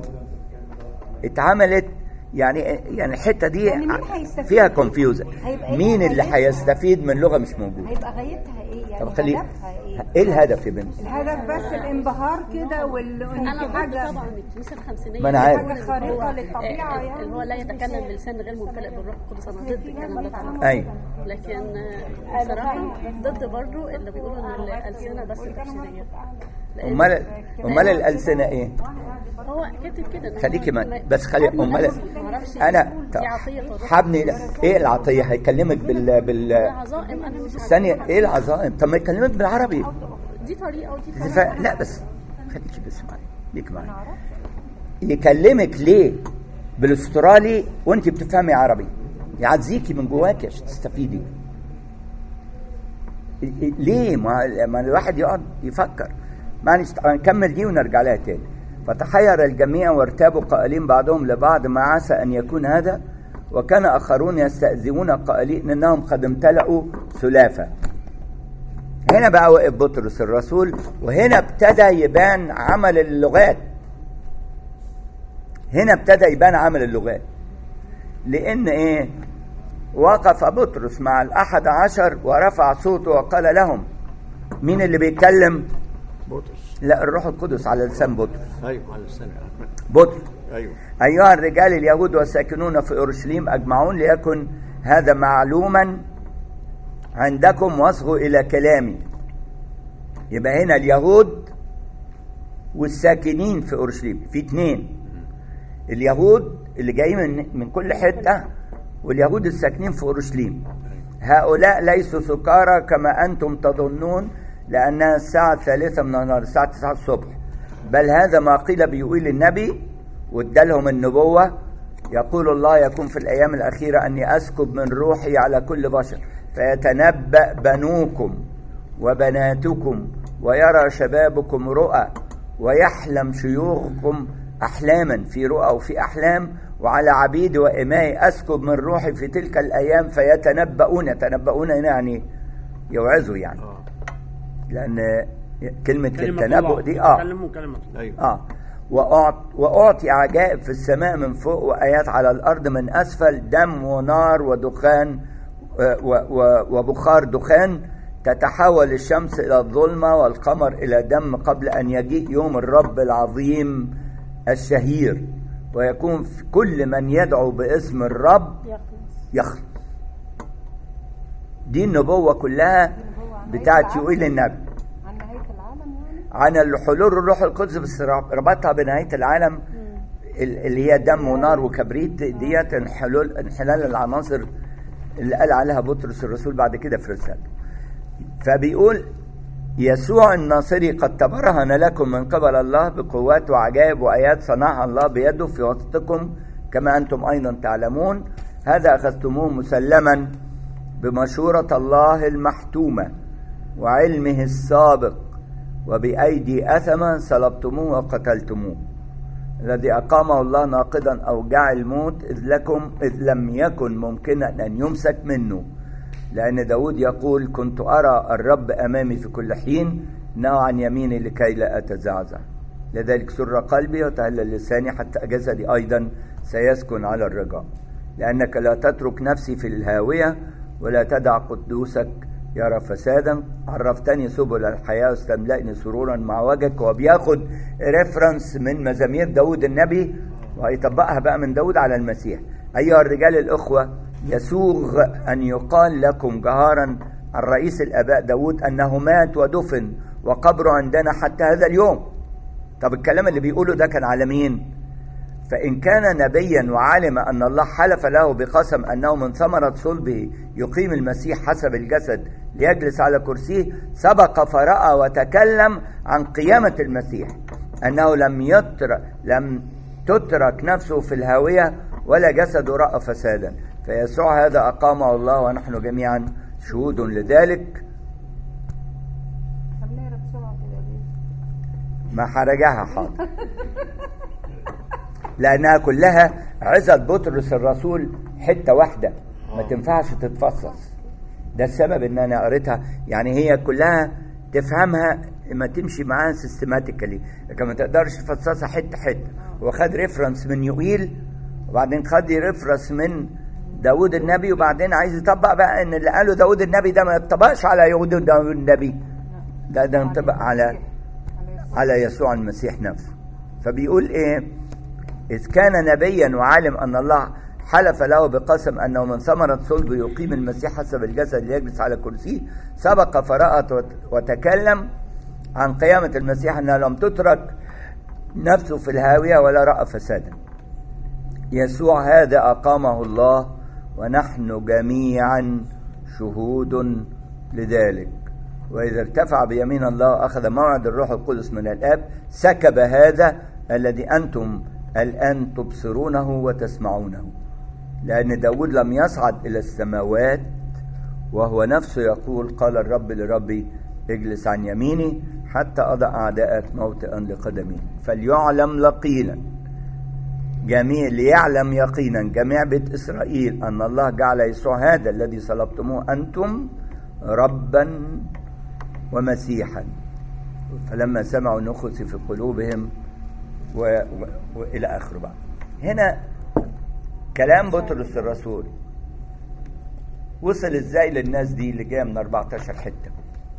اتعملت يعني يعني الحته دي يعني مين هيستفيد؟ فيها كونفيوجن هيبقى إيه مين اللي غايتها؟ هيستفيد من لغه مش موجوده هيبقى غايتها ايه يعني طب خلي هدفها ايه ايه الهدف يا بنتي الهدف بس الانبهار كده وال وإن انا في ضد حاجة طبعا الكنيسه الخمسينيه ما أنا عارف. اللي حاجة خارقة هو- للطبيعة آه، يعني. اللي هو لا يتكلم بلسان غير ممتلئ بالروح القدس انا ضد الكلام ده طبعا ايوه لكن آه، بصراحه ضد برضو اللي بيقولوا ان الالسنه بس تفسيريه لأن- امال امال الالسنه ايه هو كاتب كده إن هو خليكي ما ما- بس خلي قبل امال ما معرفش انا دي عطيه الروح حبني ايه العطيه هيكلمك بال ده بال عظائم انا مش عارفة. ثانيه ايه العظائم طب ما يكلمك بالعربي دي طريقه ودي ف... طريقه لا بس خليكي بس معايا ليك معايا يكلمك ليه بالاسترالي وانت بتفهمي عربي يعزيكي من جواك عشان تستفيدي ليه ما, ما الواحد يقعد يفكر معلش طبعا نكمل دي ونرجع لها تاني فتحير الجميع وارتابوا قائلين بعضهم لبعض ما عسى ان يكون هذا وكان اخرون يستأذنون قائلين انهم قد امتلأوا سلافه هنا بقى وقف بطرس الرسول وهنا ابتدى يبان عمل اللغات هنا ابتدى يبان عمل اللغات لان ايه وقف بطرس مع الاحد عشر ورفع صوته وقال لهم مين اللي بيتكلم بطرس لا الروح القدس على لسان بطرس ايوه على السنة بطرس ايوه أيها الرجال اليهود والساكنون في أورشليم أجمعون ليكن هذا معلوما عندكم واصغوا إلى كلامي يبقى هنا اليهود والساكنين في أورشليم في اتنين اليهود اللي جايين من, من كل حتة واليهود الساكنين في أورشليم هؤلاء ليسوا سكارى كما أنتم تظنون لأنها الساعة الثالثة من النهار الساعة 9 الصبح بل هذا ما قيل بيقول النبي وادالهم النبوة يقول الله يكون في الأيام الأخيرة أني أسكب من روحي على كل بشر فيتنبأ بنوكم وبناتكم ويرى شبابكم رؤى ويحلم شيوخكم أحلاما في رؤى وفي أحلام وعلى عبيد وإمائي أسكب من روحي في تلك الأيام فيتنبؤون يتنبؤون هنا يعني يوعظوا يعني اه لأن كلمة كلمة التنبؤ الله. دي آه كلموا كلمة الله. ايوه آه وأعط- وأعطي عجائب في السماء من فوق وآيات على الأرض من أسفل دم ونار ودخان و- و- وبخار دخان تتحول الشمس إلى الظلمة والقمر إلى دم قبل أن يجيء يوم الرب العظيم الشهير ويكون في كل من يدعو باسم الرب يخلص يخلص دي النبوة كلها بتاعت يوئيل النبي عن نهايه العالم يعني عن الحلول الروح القدس بس ربطها بنهاية العالم ال- اللي هي دم ونار وكبريت ديت انحلول انحلال العناصر اللي قال عليها بطرس الرسول بعد كده في رسالته فبيقول يسوع الناصري قد تبرهن لكم من قبل الله بقوات وعجائب وآيات صنعها الله بيده في وسطكم كما أنتم أيضا تعلمون هذا أخذتموه مسلما بمشورة الله المحتومة وعلمه السابق وبأيدي أثمة صلبتموه وقتلتموه الذي أقامه الله ناقضا أوجاع الموت إذ لكم إذ لم يكن ممكنا أن يمسك منه لأن داود يقول كنت أرى الرب أمامي في كل حين إنه عن يميني لكي لا أتزعزع لذلك سر قلبي وتهلل لساني حتى جسدي أيضا سيسكن على الرجاء لأنك لا تترك نفسي في الهاوية ولا تدع قدوسك يرى فسادا عرفتني سبل الحياة واستملأني سرورا مع وجهك وبياخد ريفرنس من مزامير داود النبي وهيطبقها بقى من داود على المسيح أيها الرجال الأخوة يسوغ أن يقال لكم جهارا عن رئيس الآباء داود أنه مات ودفن وقبره عندنا حتى هذا اليوم طب الكلام اللي بيقوله ده كان على مين فإن كان نبيا وعلم أن الله حلف له بقسم أنه من ثمرة صلبه يقيم المسيح حسب الجسد ليجلس على كرسيه سبق فرأى وتكلم عن قيامة المسيح أنه لم يترك لم تترك نفسه في الهاوية ولا جسده رأى فسادا فيسوع هذا أقامه الله ونحن جميعا شهود لذلك طب نقرا بسرعه كده يا بيه. ما حرجها حاضر لانها كلها عزة بطرس الرسول حته واحده ما تنفعش تتفصص ده السبب ان انا قريتها يعني هي كلها تفهمها ما تمشي معاها سيستماتيكالي لكن ما تقدرش تفصصها حته حته وخد ريفرنس من يوئيل وبعدين خد ريفرنس من داود النبي وبعدين عايز يطبق بقى ان اللي قاله داود النبي ده ما يطبقش على يهود داود النبي ده ده ينطبق على على يسوع المسيح نفسه فبيقول ايه اذ كان نبيا وعالم ان الله حلف له بقسم انه من ثمرة صلبه يقيم المسيح حسب الجسد ليجلس على كرسيه سبق فرأت وت- وتكلم عن قيامة المسيح انها لم تترك نفسه في الهاوية ولا رأى فسادا يسوع هذا أقامه الله ونحن جميعا شهود لذلك وإذا ارتفع بيمين الله وأخذ موعد الروح القدس من الآب سكب هذا الذي أنتم الآن تبصرونه وتسمعونه لأن داود لم يصعد إلى السماوات وهو نفسه يقول قال الرب لربي اجلس عن يميني حتى أضع أعداءك موطئا لقدمي فليعلم لقيلا جميع ليعلم يقينا جميع بيت إسرائيل أن الله جعل يسوع هذا الذي صلبتموه أنتم ربا ومسيحا فلما سمعوا نخس في قلوبهم و... و... وإلى آخره بقى هنا كلام بطرس الرسول وصل ازاي للناس دي اللي جايه من 14 حته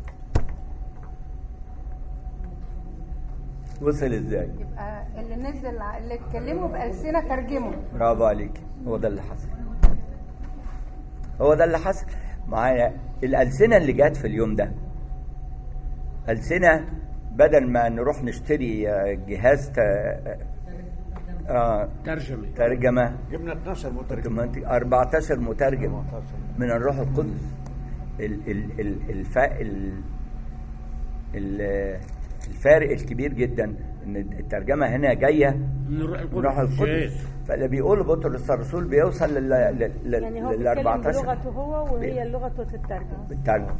وصل ازاي يبقى اللي نزل ع- اللي اتكلموا بألسنة ترجموا برافو عليك هو ده اللي حصل هو ده اللي حصل معايا الألسنة اللي جت في اليوم ده ألسنة بدل ما نروح نشتري آه، جهاز ت... آه ترجمة ترجمة جبنا 12 مترجم اوتوماتيك 14 مترجم 14. من الروح القدس ال ال ال الف ال ال الفارق الكبير جدا ان الترجمه هنا جايه من الروح من الروح القدس القدس فاللي بيقول بطرس الرسول بيوصل لل لل لل يعني هو لل بيتكلم 14 بلغته هو وهي لغته تترجم بالترجمه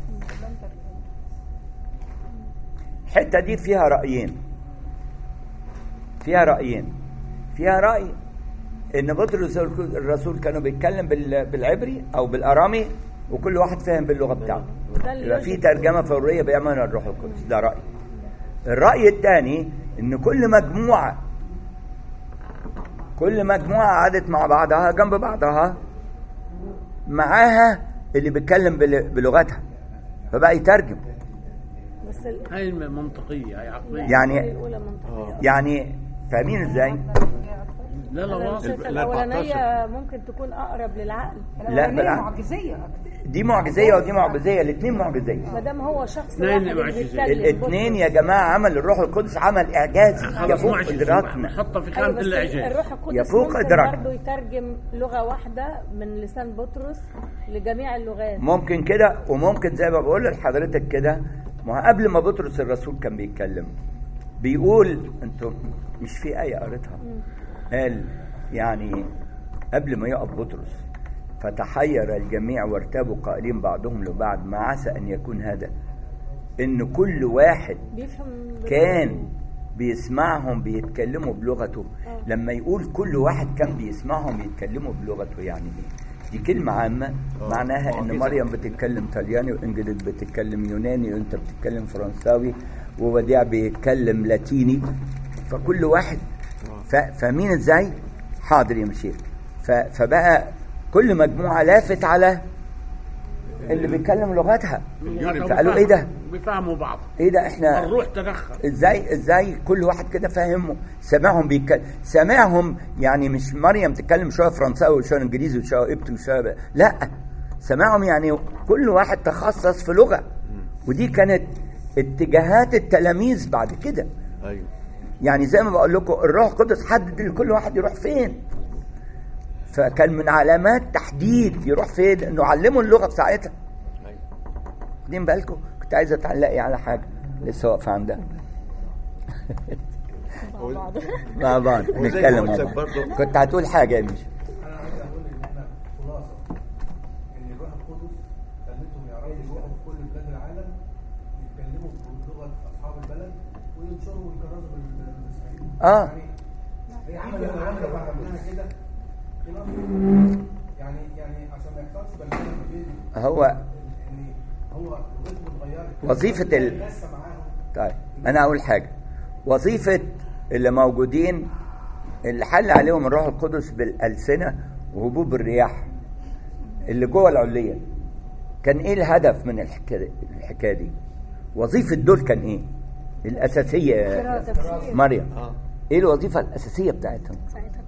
الحته دي فيها رايين فيها رايين فيها راي ان بطرس الرسول كانوا بيتكلم بال- بالعبري او بالارامي وكل واحد فاهم باللغه بتاعته وده اللي يبقى في يوجد. ترجمه فوريه بيعملها الروح القدس ده راي الراي الثاني ان كل مجموعه كل مجموعة قعدت مع بعضها جنب بعضها معاها اللي بيتكلم بل- بلغتها فبقى يترجم بس ال- هاي منطقيه هاي عقليه يعني الاولى منطقيه يعني فاهمين ازاي؟ لا لا انا واضح شايفه ال- الاولانيه ممكن تكون اقرب للعقل لا الأولانية بالعكس معجزيه أكتر. دي معجزية ودي معجزية الاثنين معجزية ما دام هو شخص اثنين واحد اللي معجزين. بيتكلم الاثنين يا جماعة عمل الروح القدس عمل إعجازي خلص يفوق معجزه قدراتنا نحطها في أيوة خانه بس الاعجاز الروح القدس يفوق ممكن إدراك. برضه يترجم لغه واحده من لسان بطرس لجميع اللغات ممكن كده وممكن زي ما بقول لحضرتك كده ما هو قبل ما بطرس الرسول كان بيتكلم بيقول انتم مش في آية قريتها قال يعني قبل ما يقف بطرس فتحير الجميع وارتابوا قائلين بعضهم لبعض ما عسى ان يكون هذا ان كل واحد بيفهم كان بيسمعهم بيتكلموا بلغته لما يقول كل واحد كان بيسمعهم يتكلموا بلغته يعني ايه دي كلمة عامة معناها ان معجزة. مريم بتتكلم طلياني وانجلد بتتكلم يوناني وانت بتتكلم فرنساوي ووديع بيتكلم لاتيني فكل واحد ف- فاهمين ازاي حاضر يا مشير ف- فبقى كل مجموعة لافت على اللي بيتكلم لغتها فقالوا ايه ده بيفهموا بعض ايه ده احنا الروح تدخل ازاي ازاي كل واحد كده فاهم سامعهم بيتكلم سامعهم يعني مش مريم تتكلم شويه فرنساوي وشويه انجليزي وشويه قبطي وشويه ب- لا سامعهم يعني كل واحد تخصص في لغه ودي كانت اتجاهات التلاميذ بعد كده ايوه يعني زي ما بقول لكم الروح القدس حدد لكل واحد يروح فين فكان من علامات تحديد يروح فين انه علموا اللغه في ساعتها ايوه واخدين بالكم كنت عايزه تعلقي على حاجه لسه واقفه عندها مع بعض مع بعض وزي ما نتكلم مع قلت لك بعض برضه- كنت هتقول حاجه يا مش انا عايز اقول ان احنا خلاصه ان الروح القدس خلتهم يعرفوا يروحوا في كل بلاد العالم يتكلموا بلغه اصحاب البلد وينشروا ويكرزوا بالمسيحيين اه يعني هي عمل العمل لو عملناها كده خلاص يعني يعني عشان ما يحصلش بلبله ما بين هو ان هو لغتهم اتغيرت وظيفة ال- الناس معاهم طيب انا اقول حاجه وظيفه اللي موجودين اللي حل عليهم الروح القدس بالالسنه وهبوب الرياح اللي جوه العليه كان ايه الهدف من الحكايه الحكايه دي وظيفه دول كان ايه الاساسيه يا مريم اه ايه الوظيفه الاساسيه بتاعتهم ساعتها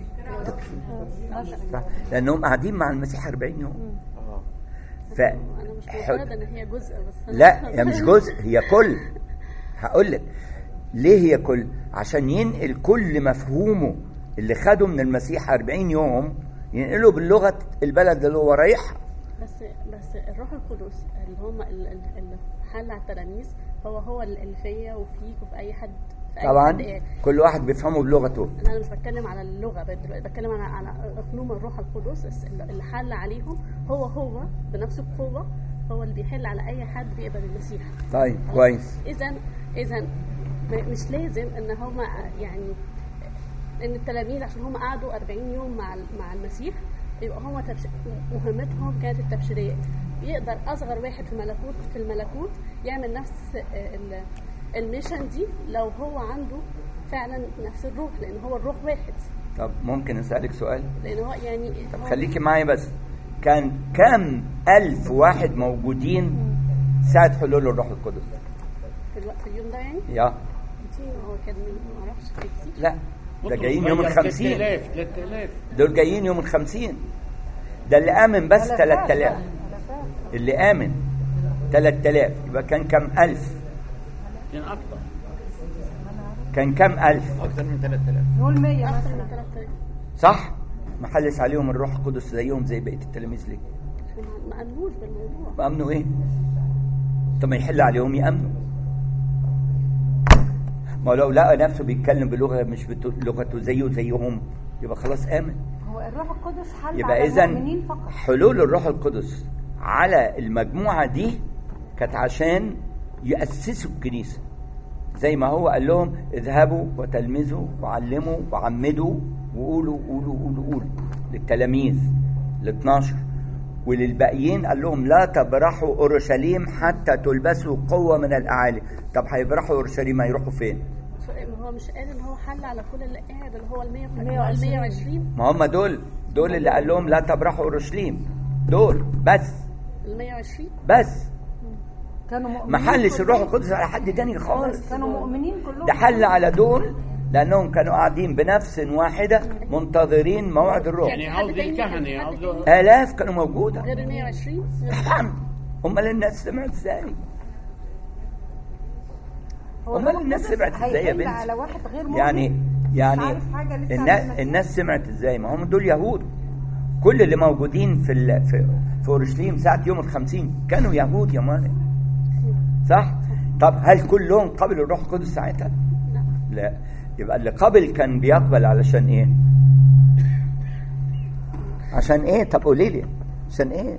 التبشير صح؟ لانهم قاعدين مع المسيح 40 يوم اه ف انا مش معترضه ان هي جزء بس أنا- لا هي مش جزء هي كل هقول لك ليه هي كل عشان ينقل كل مفهومه اللي خده من المسيح 40 يوم ينقله باللغه البلد اللي هو رايحها بس بس الروح القدس اللي هم ال- ال- اللي حل على التلاميذ هو هو اللي فيا وفيك وفي اي حد في أي طبعا حد إيه. كل واحد بيفهمه بلغته انا مش بتكلم على اللغه بقى دلوقتي بتكلم على على اقلوم الروح القدس الس- اللي حل عليهم هو هو بنفس القوه هو اللي بيحل على اي حد بيقبل المسيح طيب كويس اذا اذا م- مش لازم ان هم يعني ان التلاميذ عشان هم قعدوا 40 يوم مع ال- مع المسيح يبقى هم تبش... مهمتهم كانت التبشيريه يقدر اصغر واحد في ملكوت في الملكوت يعمل نفس آه، ال- الميشن دي لو هو عنده فعلا نفس الروح لان هو الروح واحد طب ممكن اسالك سؤال لان هو يعني طب هو- خليكي معايا بس كان كم ألف واحد موجودين ساعة حلول الروح القدس في الوقت في اليوم ده يعني يا هو كان ما اعرفش كان كتير لا ده جايين يوم الخمسين 3000 3000 دول جايين يوم الخمسين ده اللي آمن بس 3000 اللي آمن 3000 يبقى كان كم ألف كان اكثر كان كم ألف اكثر من 3000 نقول 100 اكثر مثلا من 3000 صح ما حلش عليهم الروح القدس زيهم زي بقية التلاميذ ليه ما- ما امنوش بالموضوع فأمنوا إيه طب ما يحل عليهم يأمنوا ما لو لقى نفسه بيتكلم بلغة مش بت- لغته زيه زيهم يبقى خلاص آمن هو الروح القدس حل يبقى على اذا المؤمنين فقط حلول الروح القدس على المجموعه دي كانت عشان ياسسوا الكنيسه زي ما هو قال لهم اذهبوا وتلمذوا وعلموا وعمدوا وقولوا قولوا قولوا قولوا للتلاميذ ال 12 وللباقيين قال لهم لا تبرحوا اورشليم حتى تلبسوا قوه من الاعالي طب هيبرحوا اورشليم هيروحوا فين؟ ما هو مش قال ان هو حل على كل اللي قاعد اللي هو ال 100 120. 120 ما هم دول دول اللي قال لهم لا تبرحوا اورشليم دول بس ال 120 بس كانوا مؤمنين ما حلش كلهم. الروح القدس على حد تاني خالص كانوا مؤمنين كلهم ده حل على دول لانهم كانوا قاعدين بنفس واحده منتظرين موعد الروح يعني هودي الكهنه هودي الاف كانوا موجوده غير ال 120 غير حم امال الناس سمعت ازاي هو امال الروح الناس القدس سمعت ازاي يا هيحل على بنتي واحد غير مؤمن يعني يعني عارف حاجة لسه عن الناس, المسيح؟ الناس سمعت ازاي ما هم دول يهود كل اللي موجودين في ال... في, في اورشليم ساعه يوم الخمسين كانوا يهود يا مانا صح طب هل كلهم قبلوا الروح القدس ساعتها لا يبقى اللي قبل كان بيقبل علشان ايه عشان ايه طب قولي لي عشان ايه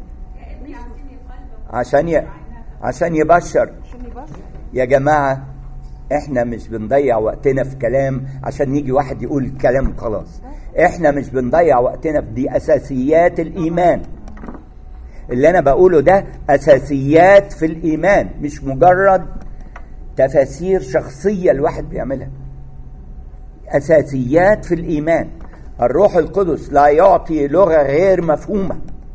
عشان ي... عشان يبشر عشان يبشر يا جماعة احنا مش بنضيع وقتنا في كلام عشان يجي واحد يقول كلام خلاص احنا مش بنضيع وقتنا في دي اساسيات الايمان اللي انا بقوله ده اساسيات في الايمان مش مجرد تفاسير شخصية الواحد بيعملها اساسيات في الايمان الروح القدس لا يعطي لغة غير مفهومة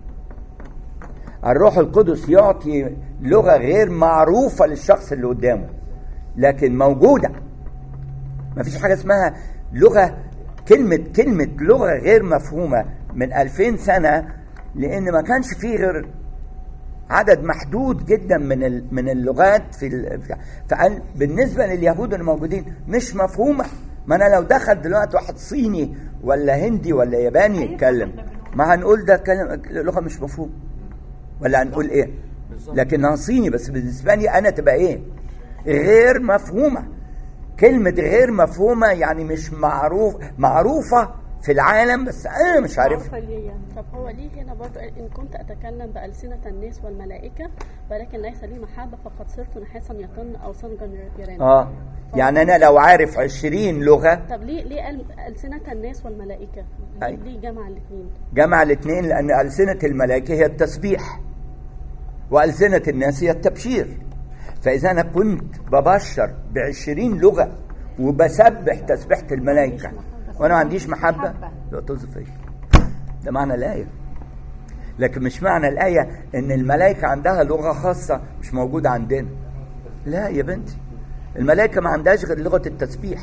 الروح القدس يعطي لغة غير معروفة للشخص اللي قدامه لكن موجودة ما فيش حاجة اسمها لغة كلمة كلمة لغة غير مفهومة من ألفين سنة لأن ما كانش فيه غير عدد محدود جدا من ال- من اللغات في ال- في- فقال بالنسبة لليهود الموجودين مش مفهومة ما أنا لو دخل دلوقتي واحد صيني ولا هندي ولا ياباني يتكلم ما هنقول ده كلام لغة مش مفهومة ولا هنقول ايه لكنها صيني بس بالنسبه لي انا تبقى ايه غير مفهومه كلمه غير مفهومه يعني مش معروف معروفه في العالم بس انا مش عارفها عارفة ليه يعني طب هو ليه هنا برضو قال إن كنت أتكلم بألسنة الناس والملائكة ولكن ليس لي محبة فقد صرت نحاسا يطن أو صنجا يران اه يعني انا لو عارف عشرين لغه طب ليه ليه قال ألسنة الناس والملائكة؟ ليه, أي. ليه جمع الاثنين؟ جمع الاثنين لان السنه الملائكه هي التسبيح والسنه الناس هي التبشير فاذا انا كنت ببشر بعشرين لغه وبسبح تسبيحه الملائكه وانا ما عنديش محبه لا تصف ايه ده معنى الايه لكن مش معنى الايه ان الملائكه عندها لغه خاصه مش موجوده عندنا لا يا بنتي الملائكه ما عندهاش غير لغه التسبيح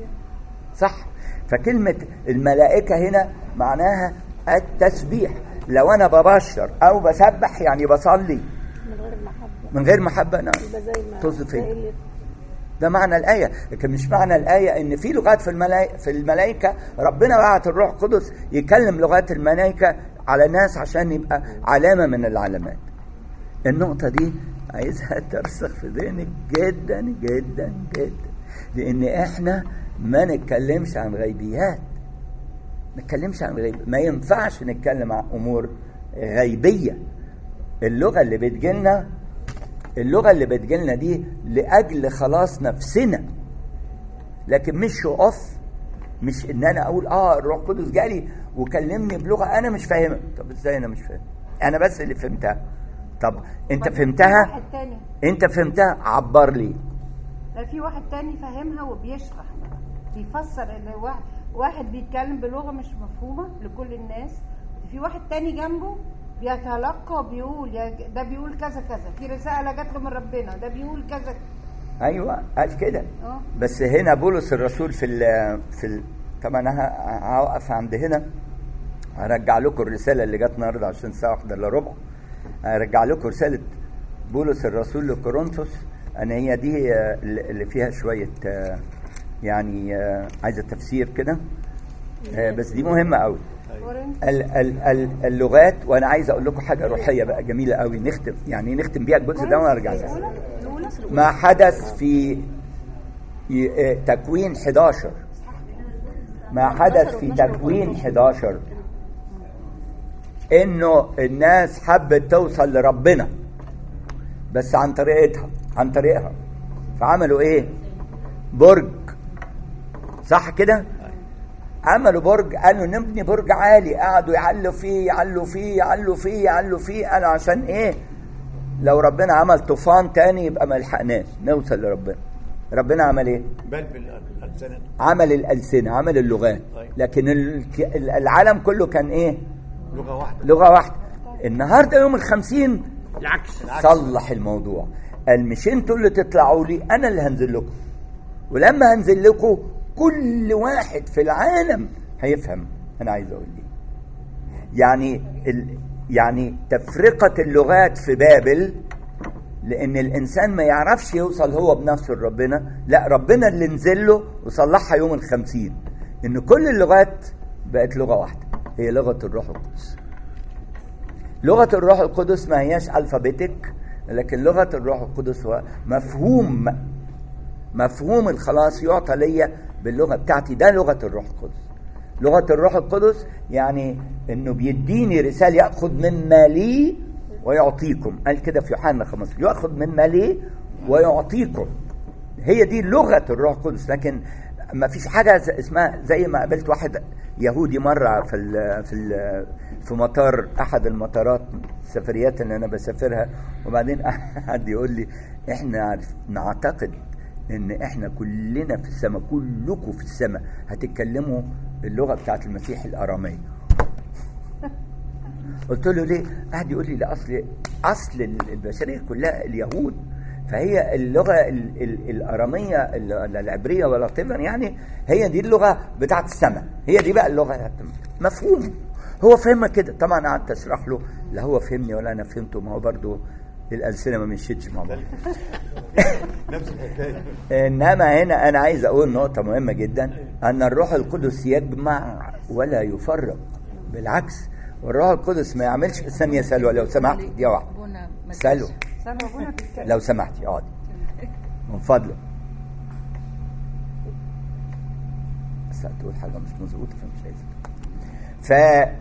صح فكلمة الملائكة هنا معناها التسبيح لو أنا ببشر أو بسبح يعني بصلي من غير محبة من غير محبة أنا يبقى زي ما طز زي فين اللي- ده معنى الآية لكن مش معنى الآية إن في لغات في الملائكة في الملائكة ربنا بعت الروح القدس يكلم لغات الملائكة على الناس عشان يبقى علامة من العلامات النقطة دي عايزها ترسخ في ذهنك جدا جدا جدا لأن إحنا ما نتكلمش عن غيبيات ما نتكلمش عن غيب ما ينفعش نتكلم عن أمور غيبية اللغة اللي بتجيلنا اللغة اللي بتجيلنا دي لأجل خلاص نفسنا لكن مش شو اوف مش ان انا اقول اه الروح القدس جالي وكلمني بلغه انا مش فاهمها طب ازاي انا مش فاهم انا بس اللي فهمتها طب انت فهمتها واحد تاني انت فهمتها عبر لي لا في واحد تاني فاهمها وبيشرح بقى بيفسر ان واحد واحد بيتكلم بلغه مش مفهومه لكل الناس في واحد تاني جنبه بيتلقى وبيقول يا ج- ده بيقول كذا كذا في رساله جات له من ربنا ده بيقول كذا ايوه قال كده اه بس هنا بولس الرسول في ال في ال طبعا انا ه- هوقف عند هنا هرجع لكم الرساله اللي جت النهارده عشان الساعه واحدة الا ربع هرجع لكم رساله بولس الرسول لكورنثوس انا هي دي آه، اللي فيها شويه آه، يعني آه، عايزه تفسير كده آه، بس دي مهمه قوي كورنث ال- ال- ال- اللغات وانا عايز اقول لكم حاجه روحيه بقى جميله قوي نختم يعني نختم بيها الجزء ده ونرجع لها. الاولى الاولى ما حدث في ي- آه، تكوين 11 ما حدث في تكوين 11 انه الناس حبت توصل لربنا بس عن طريقتها عن طريقها فعملوا ايه برج صح كده عملوا برج قالوا نبني برج عالي قعدوا يعلوا فيه يعلوا فيه يعلوا فيه يعلوا فيه قالوا عشان ايه لو ربنا عمل طوفان تاني يبقى ما لحقناش نوصل لربنا ربنا عمل ايه بل بال- سنة عمل الألسنة عمل اللغات طيب. لكن ال- العالم كله كان إيه لغة واحدة لغة واحدة النهاردة يوم الخمسين العكس صلح الموضوع قال مش انتوا اللي تطلعوا لي انا اللي هنزل لكم ولما هنزل لكم كل واحد في العالم هيفهم انا عايز اقول ايه يعني ال... يعني تفرقة اللغات في بابل لان الانسان ما يعرفش يوصل هو بنفسه لربنا لا ربنا اللي نزل له وصلحها يوم الخمسين ان كل اللغات بقت لغة واحدة هي لغة الروح القدس لغة الروح القدس ما هياش الفابيتك لكن لغة الروح القدس هو مفهوم مفهوم الخلاص يعطى ليا باللغة بتاعتي ده لغة الروح القدس لغة الروح القدس يعني انه بيديني رسالة يأخذ مما لي ويعطيكم قال كده في يوحنا 15 يأخذ مما لي ويعطيكم هي دي لغة الروح القدس لكن ما فيش حاجة ز- اسمها زي ما قابلت واحد يهودي مرة في ال في ال في مطار أحد المطارات السفريات اللي أنا بسافرها وبعدين حد يقول لي إحنا عارف نعتقد إن إحنا كلنا في السماء كلكم في السماء هتتكلموا اللغة بتاعت المسيح الأرامية قلت له ليه؟ قعد يقول لي لا اصل اصل البشريه كلها اليهود فهي اللغه ال- ال- الاراميه ال- العبريه ولا طبعا يعني هي دي اللغه بتاعت السماء هي دي بقى اللغه مفهوم هو فهمها كده طبعا قعدت اشرح له لا هو فهمني ولا انا فهمته ما هو برضه الالسنه ما مشيتش مع بعض نفس الحكاية انما هنا انا عايز اقول نقطه مهمه جدا ان الروح القدس يجمع ولا يفرق بالعكس والروح القدس ما يعملش ثانيه سلوى لو سمحت دي واحده سلوى سلوى ابونا بيتكلم لو سمحتي اقعدي من فضلك بس هتقول حاجه مش مظبوطه فمش عايز ف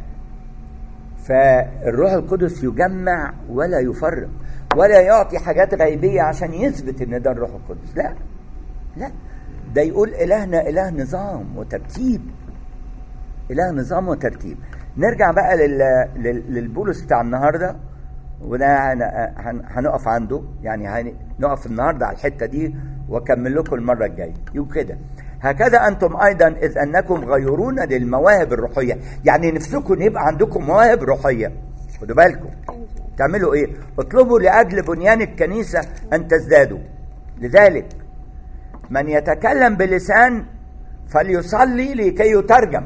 فالروح القدس يجمع ولا يفرق ولا يعطي حاجات غيبيه عشان يثبت ان ده الروح القدس لا لا ده يقول الهنا اله نظام وترتيب اله نظام وترتيب نرجع بقى لل... لل... للبولس بتاع النهارده وده هن... هن... هنقف عنده يعني هنقف النهارده على الحته دي واكمل لكم المره الجايه يقول كده هكذا انتم ايضا اذ انكم غيرون للمواهب الروحيه يعني نفسكم يبقى عندكم مواهب روحيه خدوا بالكم تعملوا ايه اطلبوا لاجل بنيان الكنيسه ان تزدادوا لذلك من يتكلم بلسان فليصلي لكي يترجم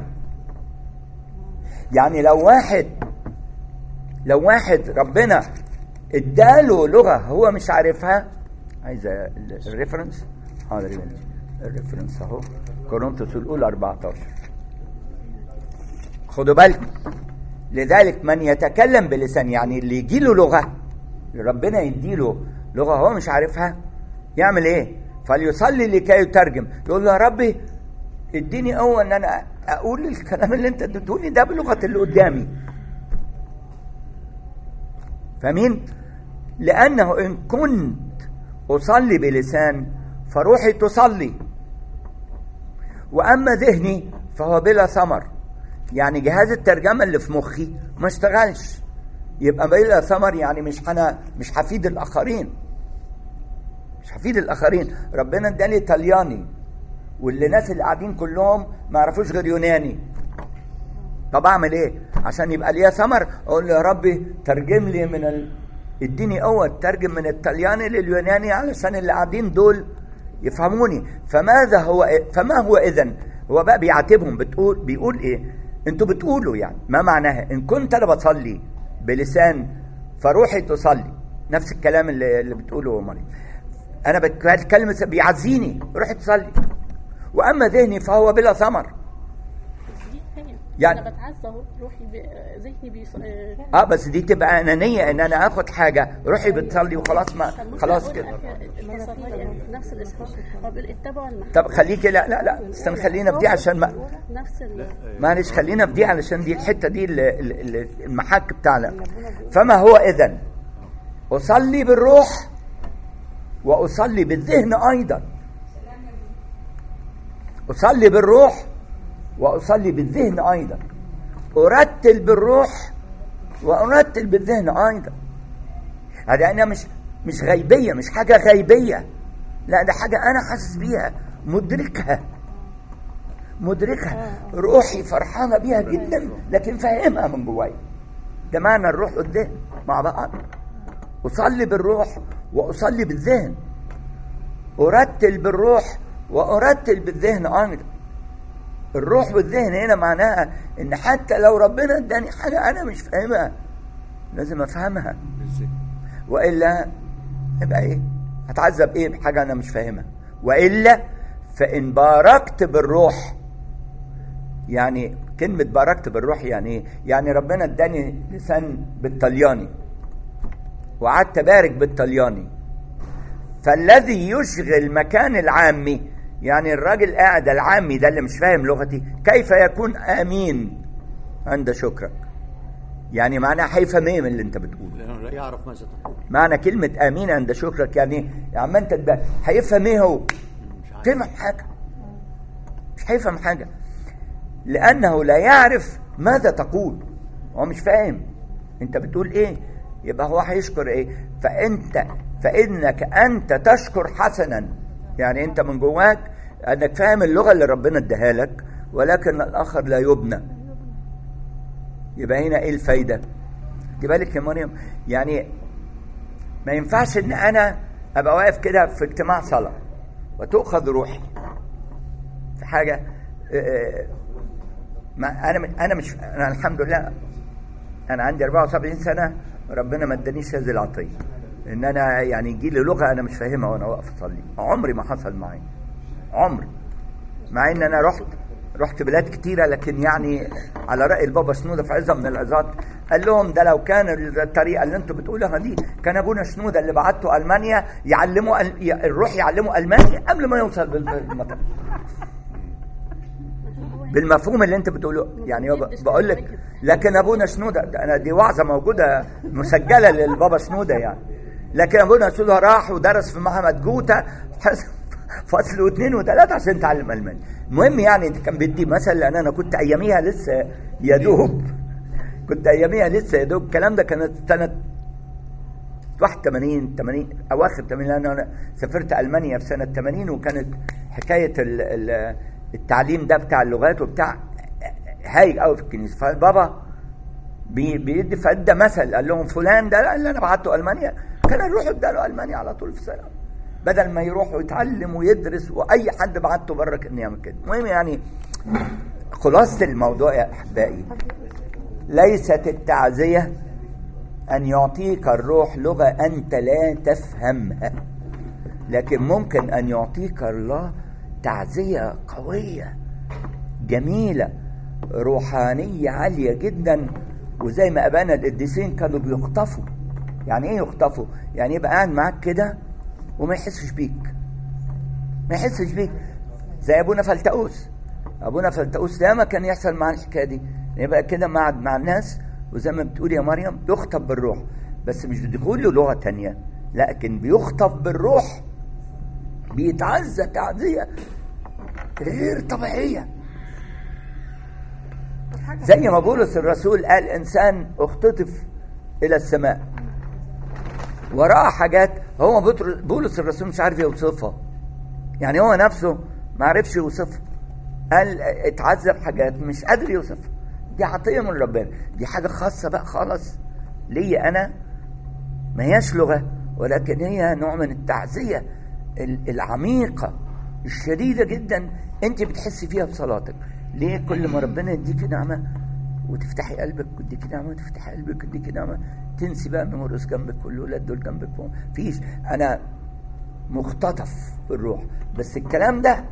يعني لو واحد لو واحد ربنا اداله لغه هو مش عارفها عايز ال- الريفرنس حاضر يا بنتي الريفرنس اهو كورنثوس الاولى 14 خدوا بالكم لذلك من يتكلم بلسان يعني اللي يجي له لغه ربنا يديله لغه هو مش عارفها يعمل ايه فليصلي لكي يترجم يقول له يا ربي اديني قوه ان انا اقول الكلام اللي انت اديتهولي ده بلغه اللي قدامي فاهمين لانه ان كنت اصلي بلسان فروحي تصلي واما ذهني فهو بلا ثمر يعني جهاز الترجمه اللي في مخي ما اشتغلش يبقى بلا ثمر يعني مش انا مش هفيد الاخرين مش هفيد الاخرين ربنا اداني طلياني واللي الناس اللي قاعدين كلهم ما يعرفوش غير يوناني طب اعمل ايه عشان يبقى ليا ثمر اقول له يا ربي ترجم لي من ال... اديني قوه ترجم من الطلياني لليوناني علشان اللي قاعدين دول يفهموني فماذا هو فما هو اذا هو بقى بيعاتبهم بتقول بيقول ايه انتوا بتقولوا يعني ما معناها ان كنت انا بصلي بلسان فروحي تصلي نفس الكلام اللي, اللي بتقوله مريم انا بتكلم بيعزيني روحي تصلي واما ذهني فهو بلا ثمر دي هي يعني- يعني انا بتعزى اهو روحي بي... ذهني بيص... آه، اه بس دي تبقى انانيه ان انا اخد حاجه روحي بتصلي وخلاص ما طب ممكن خلاص أقول كده آخر- التصلي في نفس الاصحاح هو بيقول اتبعوا المحبه طب خليكي لا لا لا استنى خلينا في دي عشان ما نفس ال... معلش خلينا في دي علشان دي الحته دي ال- ال- ال- المحك بتاعنا فما هو اذا اصلي بالروح واصلي بالذهن ايضا اصلي بالروح واصلي بالذهن ايضا ارتل بالروح وارتل بالذهن ايضا هذا انا مش مش غيبيه مش حاجه غيبيه لا ده حاجه انا حاسس بيها مدركها مدركها روحي فرحانه بيها جدا لكن فاهمها من جوايا ده معنى الروح والذهن مع بعض اصلي بالروح واصلي بالذهن ارتل بالروح وارتل بالذهن ايضا الروح والذهن هنا معناها ان حتى لو ربنا اداني حاجه انا مش فاهمها لازم افهمها والا يبقى ايه هتعذب ايه بحاجه انا مش فاهمها والا فان باركت بالروح يعني كلمة باركت بالروح يعني ايه؟ يعني ربنا اداني لسان بالطلياني وقعدت ابارك بالطلياني فالذي يشغل مكان العامي يعني الراجل قاعد العامي ده اللي مش فاهم لغتي كيف يكون امين عند شكرك يعني معناها هيفهم ايه من اللي انت بتقوله لأنه لا يعرف ماذا تقول معنى كلمة امين عند شكرك يعني ايه؟ يا عم انت تبقى هيفهم ايه هو مش عارف تفهم حاجة مش هيفهم حاجة لأنه لا يعرف ماذا تقول هو مش فاهم أنت بتقول إيه يبقى هو هيشكر إيه فأنت فإنك أنت تشكر حسنا يعني أنت من جواك أنك فاهم اللغة اللي ربنا اداها لك ولكن الآخر لا يبنى يبقى هنا إيه الفايدة دي بالك يا مريم يعني ما ينفعش ان انا ابقى واقف كده في اجتماع صلاه وتؤخذ روحي في حاجه آه، ما انا انا مش انا الحمد لله انا عندي 74 سنه ربنا ما ادانيش هذه العطيه ان انا يعني يجي لي لغه انا مش فاهمها وانا واقف اصلي عمري ما حصل معي عمري مع ان انا رحت رحت بلاد كتيرة لكن يعني على رأي البابا شنودة في عزة من العظات قال لهم ده لو كان الطريقة اللي انتوا بتقولوها دي كان ابونا شنودة اللي بعته ألمانيا يعلموا ال- الروح يعلموا ألماني قبل ما يوصل بالمطار بالمفهوم اللي انت بتقوله يعني هو ب- بقول لك لكن ابونا شنودة ده انا دي وعظه موجوده مسجله للبابا شنودة يعني لكن ابونا شنودة راح ودرس في معهد جوتا فصل واثنين وثلاثه عشان يتعلم الماني المهم يعني كان بدي مثل لان انا كنت اياميها لسه يا دوب كنت اياميها لسه يا دوب الكلام ده كانت سنه 81 80 اواخر 80 لان انا سافرت المانيا في سنه 80 وكانت حكايه ال- ال- التعليم ده بتاع اللغات وبتاع هايج قوي في الكنيسه فبابا بي- بيدي فادى مثل قال لهم فلان ده اللي انا بعته المانيا كان يروح اداله المانيا على طول في سنه بدل ما يروح ويتعلم ويدرس واي حد بعته بره كان يعمل كده المهم يعني خلاصه الموضوع يا احبائي ليست التعزيه أن يعطيك الروح لغة أنت لا تفهمها لكن ممكن أن يعطيك الله تعزية قوية جميلة روحانية عالية جدا وزي ما أبانا القديسين كانوا بيخطفوا يعني إيه يخطفوا؟ يعني يبقى قاعد معاك كده وما يحسش بيك ما يحسش بيك زي أبونا فلتؤوس أبونا فلتؤوس دايما كان يحصل معاه الحكاية دي يبقى كده مع مع الناس وزي ما بتقول يا مريم يخطف بالروح بس مش بيقول له لغة تانية لكن بيخطف بالروح بيتعزى تعزية غير طبيعية زي ما بولس الرسول قال إنسان اختطف إلى السماء وراه حاجات هو بطر- بولس الرسول مش عارف يوصفها يعني هو نفسه ما عرفش يوصفها قال اتعذب حاجات مش قادر يوصفها دي عطية من ربنا دي حاجة خاصة بقى خالص ليا أنا ما هياش لغة ولكن هي نوع من التعزية ال- العميقة الشديدة جدا أنت بتحسي فيها بصلاتك ليه كل ما ربنا يديكي نعمة وتفتحي قلبك وتديكي نعمة وتفتحي قلبك وتديكي نعمة تنسي بقى ميموريس جنبك والولاد دول جنبك فيش أنا مختطف بالروح بس الكلام ده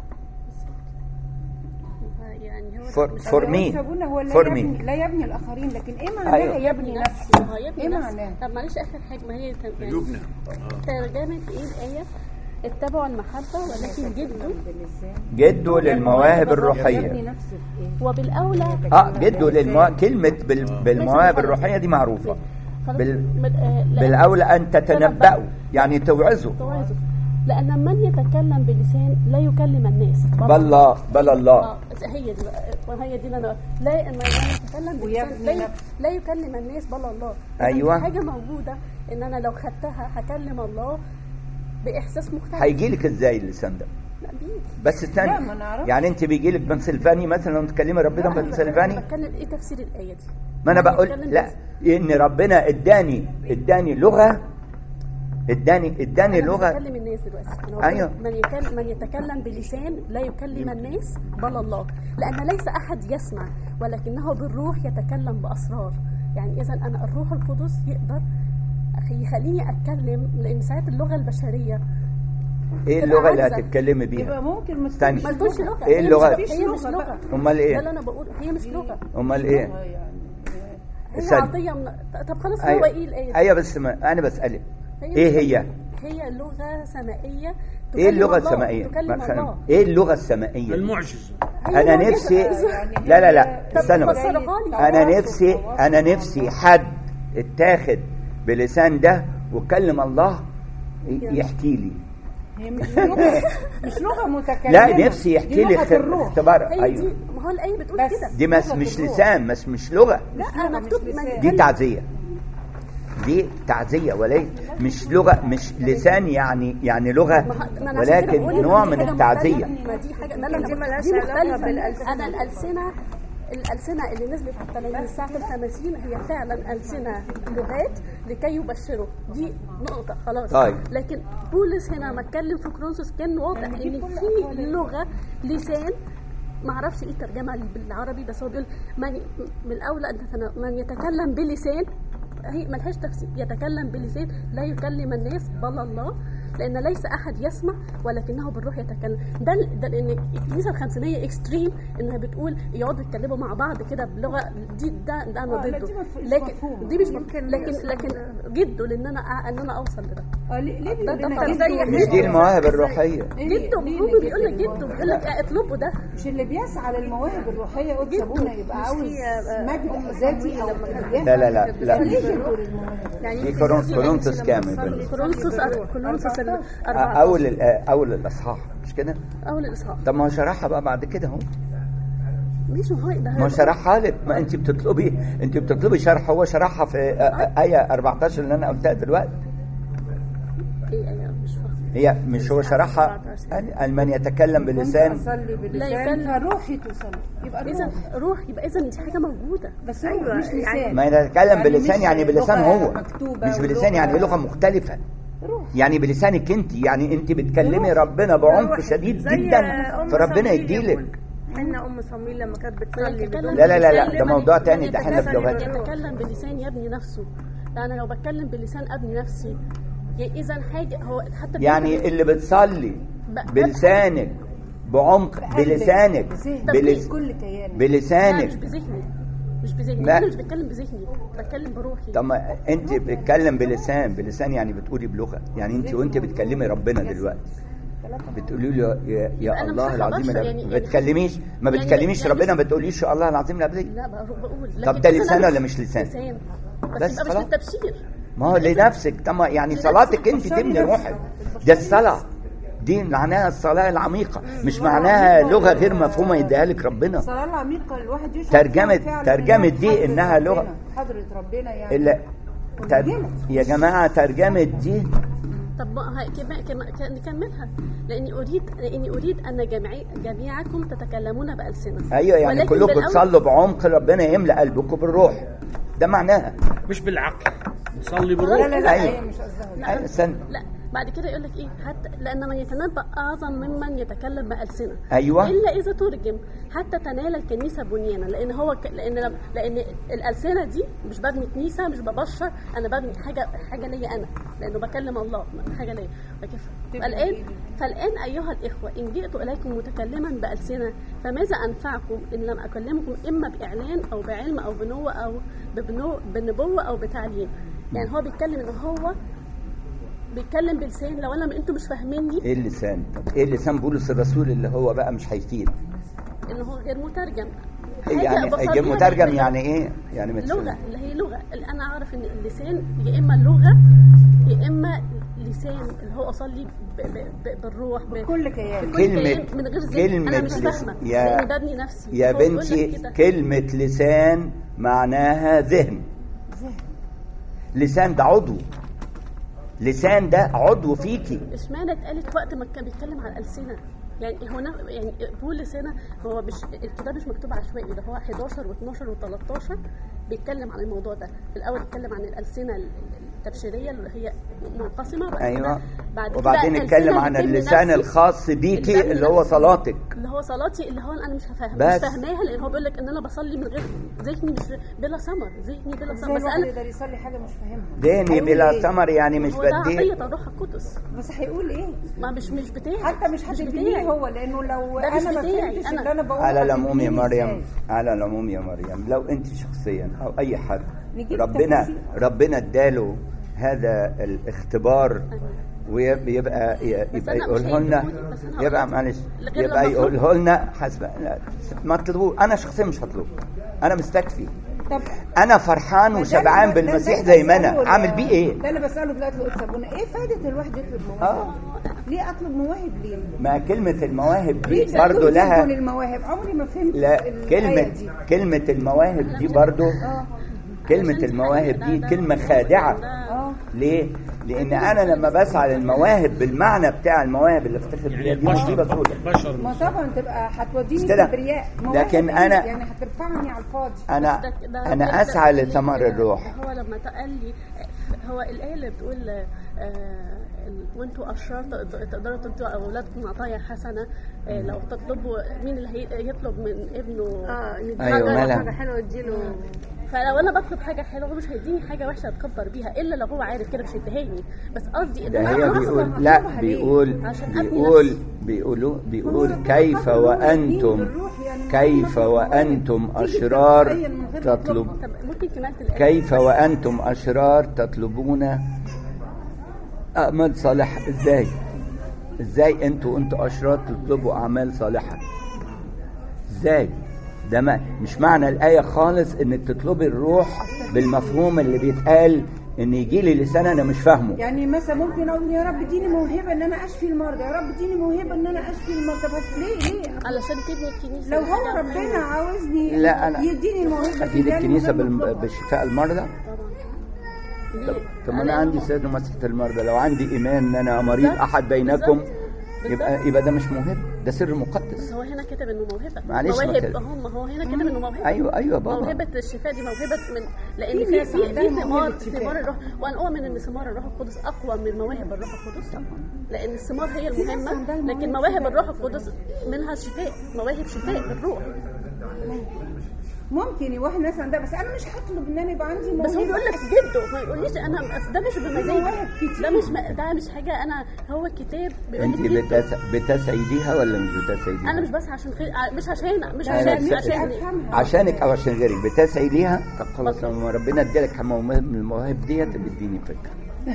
يعني هو For- مش for عارف- me. ابونا هو لا For me. يبني لا يبني الاخرين لكن ايه معناها أيوة. يبني نفسه نفسه هو يبني ايه نفسه. معناها طب معلش اخر حاجه ما هي تم- يعني قلوبنا ترجمه ايه الايه اتبعوا المحبه ولكن جدوا جده للمواهب يبني الروحية نفسه في ايه وبالاولى اه جده للمواهب كلمة بال... بالمواهب الروحية دي معروفة خلاص بال- مد- آه، لأن- بالأولى أن تتنبأوا يعني توعظوا توازن لان من يتكلم بلسان لا يكلم الناس بل الله بل الله اه هي دي بقى- هي دي اللي انا لا من يتكلم بلسان ويبني لا, ي- نفسه. لا يكلم الناس بل الله أيوة. دي حاجه موجوده ان انا لو خدتها هكلم الله باحساس مختلف هيجي لك ازاي اللسان ده لا بيجي بس استنى لا، ما نعرفش. يعني انت بيجي لك بنسلفاني مثلا لو تكلمي ربنا لا، أنا بنسلفاني بتكلم- بتكلم ايه تفسير الايه دي ما انا أنا بقول بتكلم لا بس- ان ربنا اداني اداني لغه اداني اداني أنا لغه بكلم الناس دلوقتي أنا بقول أيوة. من يتكلم من يتكلم بلسان لا يكلم الناس بل الله لان ليس احد يسمع ولكنه بالروح يتكلم باسرار يعني اذا انا الروح القدس يقدر يخليني اتكلم لان ساعات اللغه البشريه ايه تبقى اللغه اللي عاجزة. هتتكلمي يبقى بيها ممكن ما استني. ما تقولش لغه إيه هي مش- اللغة؟ هي مش لغة لغه بقى. امال ده ايه اللي انا بقول هي مش لغه امال ايه آه يعني هي استنى. عطيه من... طب خلاص هو ايوه ايه الايه دي؟ ايوه بس ما انا بسالك هي ايه مش هي لغة. هي لغه سمائيه ايه تكلم اللغه الله، السمائيه تكلم ما فهم. الله ايه اللغه السمائيه دي؟ المعجزه هي انا معجزة. نفسي يعني لا لا لا طب استنى بس فسرها لي. انا تواصل- نفسي تواصل انا مع نفسي الله. حد اتاخد بلسان ده وكلم الله ي- يحكي لي هي مش لغه مش لغه متكلمه لا نفسي يحكي دي لي لغة اخت- الروح اختبار هي ايوه دي ما هو الايه بتقول بس. كده دي مش لغة مش الروح. لسان مش مش لغه لا لغة، مكتوب مش من لسان. دي تعزيه دي تعزيه وليس مش لغه مش لسان يعني يعني لغه ما ه- ما أنا عشان كده ولكن بقول لك نوع دي من حاجة التعزيه مختلفة. ما دي حاجه ما دي أنا- ملهاش دي علاقة مختلفه بالألسنة. انا الالسنه الالسنه اللي نزلت في التلاميذ الساعه الخمسين هي فعلا السنه لغات لكي يبشروا دي نقطه خلاص طيب. لكن بولس هنا ما اتكلم في كورنثوس كان واضح ان في لغه لسان ما اعرفش ايه الترجمه بالعربي بس هو بيقول من من الاولى ان تتنا- من يتكلم بلسان هي ملهاش تفسير يتكلم بلسان لا يكلم الناس بل الله لان ليس احد يسمع ولكنه بالروح يتكلم ده ال- ده لان الكنيسه الخمسينيه اكستريم انها بتقول يقعدوا يتكلموا مع بعض كده بلغه دي ده ده انا آه، لا، ضده دي مف- مش لكن مفهومة. دي مش يمكن لكن يقصد- لكن جده لان انا أ- ان انا اوصل لده اه ليه ليه بيقول ده لنا طبعاً. جده زي مش دي المواهب الروحيه ليه- جده ليه هو اللي بيقول لك جده جده بيقول لك اطلبوا ده مش اللي بيسعى للمواهب الروحيه قلت جده. ابونا يبقى مش عاوز هي، آه، مجد أم ذاتي او صمويل لما كانت كبرياء لا لا لا لا ليه جده للمواهب يعني دي يمكن كورنثوس- دي كورنثوس لما كام تصلي- يا بني؟ كورنثوس بالروح. كورنثوس ال- آه، 14 اول ال- آه، اول الاصحاح مش كده اول الاصحاح طب ما هو شرحها بقى بعد كده اهو مش هو ده ما هو شرحها لك ما انت بتطلبي انت بتطلبي شرح هو شرحها في آه، آه، ايه 14 اللي انا قلتها دلوقتي ايه ايه مش فاهمه هي مش هو شرحها قال من يتكلم كنت بلسان اصلي لا بلسان يكلم. فروحي تصلي يبقى اذا روح روح يبقى اذا دي حاجه موجوده بس روح أيوة، مش يعني لسان ما يتكلم بلسان مش يعني بلسان لغة هو مكتوبة مش بلسان يعني ولغة- بلغه مختلفه روح يعني بلسانك انت يعني انت بتكلمي ربنا بعمق روح. شديد زي جدا أم فربنا صمويل يديلك يقول. حنا ام صمويل لما كانت بتصلي يتكلم بدون لا لا لا لا بلسان ده من- موضوع من تاني ده احنا في يتكلم- لغات يتكلم بلسان يبني نفسه لا انا لو بتكلم بلسان ابني نفسي يعني اذا حاجه هو حتى يعني اللي بتصلي ب- بلسانك بعمق بلسانك بذهنك بلس كل كيانك لا مش بلسانك بذهني مش بذهني لا. انا مش بتكلم بذهني بتكلم بروحي طب ما انت بتتكلم بلسان بلسان يعني بتقولي بلغه يعني انت وانت بتكلمي ربنا دلوقتي بتقولي له يا, يا أنا مش الله عارفة العظيم أبشر الأبدي. يعني- ما يعني- بتكلميش ما يعني- بتكلميش يعني ربنا بس- ما بتقوليش يا الله العظيم الابدي لا بقول بقول طب لكن ده أنا لسان مش- ولا مش لسان؟ لسان بس بس, بس مش خلاص. بالتبشير ما هو لنفسك طب ما يعني صلاتك انت تبني روحك ده الصلاه دي معناها الصلاه العميقه مش معناها لغه غير مفهومه يديها لك ربنا الصلاة العميقة الواحد يشعر ترجمة- فيها فعلا ترجمة إنها دي حضرة إنها لغة. ربنا، حضرة ربنا يعني الا تر... يا جماعه ترجمه دي طب ما هي- كما كما كان- نكملها لاني اريد لاني اريد ان جميع جميعكم تتكلمون بالسنه ايوه يعني ولكن كلكم بالأول- تصلوا بعمق ربنا يملا قلبكم بالروح ده معناها مش بالعقل صلي لا بالروح لا لا أيوة. هي مش قصدها لا. أيوة، استنى لا بعد كده يقول لك ايه حتى لان من يتنبأ اعظم ممن يتكلم بالسنه أيوة. الا اذا ترجم حتى تنال الكنيسه بنيانا لان هو ك... لان لم- لان الالسنه دي مش ببني كنيسه مش ببشر انا ببني حاجه حاجه ليا انا لانه بكلم الله حاجه ليا لكن فالان فالان ايها الاخوه ان جئت اليكم متكلما بالسنه فماذا انفعكم ان لم اكلمكم اما باعلان او بعلم او بنوه او ببنو بنبوه او بتعليم يعني هو بيتكلم ان هو بيتكلم بلسان لو انا انتوا مش فاهميني ايه اللسان طب ايه اللسان بولس الرسول اللي هو بقى مش هيفيد ان هو غير مترجم إيه حاجة يعني بصليها غير مترجم بال- يعني ايه يعني مش لغه اللي هي لغه اللي انا اعرف ان اللسان يا اما لغه يا اما لسان اللي هو اصلي ب- ب- ب- بالروح ب- بكل كيان بكل كلمة- كيان من غير ذهن كلمة انا مش لس- فاهمه يا- لاني ببني نفسي يا هو بيقول لك بنتي كده. كلمة لسان معناها ذهن لسان ده عضو لسان ده عضو فيكي اشمعنى اتقالت وقت ما كان بيتكلم عن الالسنه يعني هنا يعني بولس هنا هو مش الكتاب مش مكتوب عشوائي ده هو 11 و12 و13 بيتكلم عن الموضوع ده في الاول اتكلم عن الالسنه التبشيريه اللي هي منقسمه بعد ايوه كده بعد وبعدين كده نتكلم الألسنة عن بتبني اللسان نفسي. الخاص بيكي بتبني اللي هو نفسي. صلاتك اللي هو صلاتي اللي هو انا مش هفهم بس. مش فاهماها لان هو بيقول لك ان انا بصلي من غير ذهني مش بلا ثمر ذهني بلا ازاي ثمر بس الواحد انا يقدر يصلي حاجه مش فاهمها ديني هيقول بلا إيه؟ ثمر يعني مش هو ده بديه عطيه الروح القدس بس هيقول ايه ما مش مش بتاعي حتى مش هتدينيه هو لانه لو ده مش انا ما بتاعي، فهمتش أنا. اللي انا بقوله على العموم يا هتدينيه مريم إزاي؟ على العموم يا مريم لو انت شخصيا او اي حد نجيب ربنا تفاصيل. ربنا اداله هذا الاختبار ويبقى يبقى أنا مش يقوله لنا هيديهولي، بس أنا يبقى هقول لك. معلش غير يبقى لما أطلب. يقوله لنا حسب لا، ما اطلبوه انا شخصيا مش هطلبه انا مستكفي طب انا فرحان ده وشبعان اللي- ده- بالمسيح ده زي ما بسأله انا ل- اعمل بيه ايه ده اللي بساله دلوقتي لقيت ابونا ايه فائده الواحد يطلب مواهب اه ليه اطلب مواهب ليه ما كلمة المواهب دي ليه برضو تقول لها تكون المواهب عمري ما فهمت لا الآية كلمة دي. كلمة المواهب دي برضو اه كلمة المواهب دي كلمة خادعة اه ليه؟ لأن أنا لما بسعى للمواهب بالمعنى بتاع المواهب اللي افتخر بيها يعني دي مصيبة البشر سودة بشر ما طبعا تبقى هتوديني مش كده؟ كبرياء لكن مواهب أنا- إيه؟ يعني هترفعني على الفاضي أنا ده- ده- أنا ده- أسعى ده- لثمر ده- الروح هو لما قال لي هو الآية اللي بتقول آه، ال- وانتوا أشرار تقد- تقدروا تدوا أولادكم عطايا حسنة آه، لو تطلبوا مين اللي هي- يطلب من ابنه اه نديله أيوة، حاجة- مالها؟ حاجه حلوه اديله فلو انا بطلب حاجه حلوه هو مش هيديني حاجه وحشه اتكبر بيها الا لو هو عارف كده مش هيديهاني بس قصدي ان ده انا هي أصلاً بيقول هطلبها لا ليه؟ بيقول عشان أبني بيقول نفسي. بيقولوا بيقول كيف وأنتم كيف وأنتم أشرار تطلب طب ممكن كمان الآية كيف وأنتم أشرار تطلبون أعمال صالحة إزاي إزاي أنتوا أنتوا أشرار تطلبوا أعمال صالحة إزاي ده ما مش معنى الآية خالص إنك تطلبي الروح بالمفهوم اللي بيتقال إن يجي لي لسان أنا مش فاهمه يعني مثلا ممكن اقول يا رب اديني موهبه ان انا اشفي المرضى يا رب اديني موهبه ان انا اشفي المرضى بس ليه ليه علشان تبني الكنيسه لو هو حاجة ربنا مهمة. عاوزني لا، أنا- يديني الموهبه أكيد دي، يعني الكنيسة من بالم- غير ما بشفاء المرضى طبعا طب, ليه؟ طب ما أنا لأن عندي هو- سيد مسيحة المرضى لو عندي إيمان إن أنا مريض بالظبط، أحد بينكم بالظبط، يبقى بالظبط. يبقى ده مش موهبة ده سر مقدس هو هنا كتب انه موهبه معلش ما مواهب كده. هم هو هنا كتب انه موهبه أيوه أيوه بابا موهبة الشفاء دي موهبة من لأن في في ناس في عندها في موهبة ثمار شفاء. ثمار الروح وأنا أؤمن إن ثمار الروح القدس أقوى من مواهب الروح القدس لأن الثمار هي المهمة عندها مواهب لكن مواهب شفاء. الروح القدس منها الشفاء مواهب شفاء الروح ممكن واحد ناس عندها بس انا مش هطلب ان انا يبقى عندي موهبه بس هو بيقول لك جده ما يقوليش أنا أصل ده مش مواهب بمزاجي كتير. ده مش م- ده مش حاجة أنا هو الكتاب بيقول انت لك جده. بتس... بتسعديها ولا مش بتسعديها؟ أنا مش بس عشان خير مش عشان مش لا، عشان لا، عشان أفهمها. عشانك او عشان غيرك بتسعديها طب خلاص لما ربنا ادالك موهبه من المواهب ديت بيديني فكره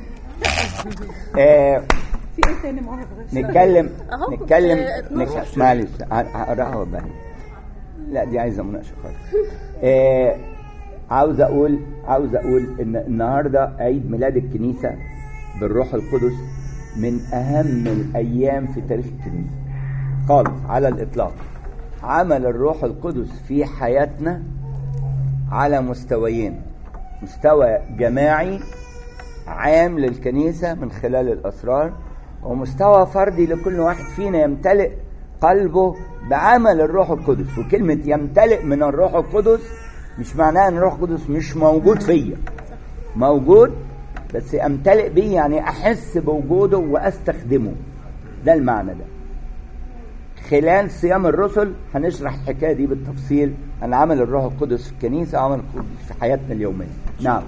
آه في ايه تاني موهبه غير نتكلم أهو، نتكلم آه، 12. نك... معلش ه- هقراها بقى لا دي عايزه مناقشه خالص آه عاوز اقول عاوز اقول ان النهارده عيد ميلاد الكنيسه بالروح القدس من اهم الايام في تاريخ الكنيسه خالص على الاطلاق عمل الروح القدس في حياتنا على مستويين مستوى جماعي عام للكنيسة من خلال الأسرار ومستوى فردي لكل واحد فينا يمتلئ قلبه بعمل الروح القدس وكلمة يمتلئ من الروح القدس مش معناها ان الروح القدس مش موجود فيا موجود بس امتلئ بيه يعني احس بوجوده واستخدمه ده المعنى ده خلال صيام الرسل هنشرح الحكايه دي بالتفصيل عن عمل الروح القدس في الكنيسه وعمل القدس في حياتنا اليوميه نعم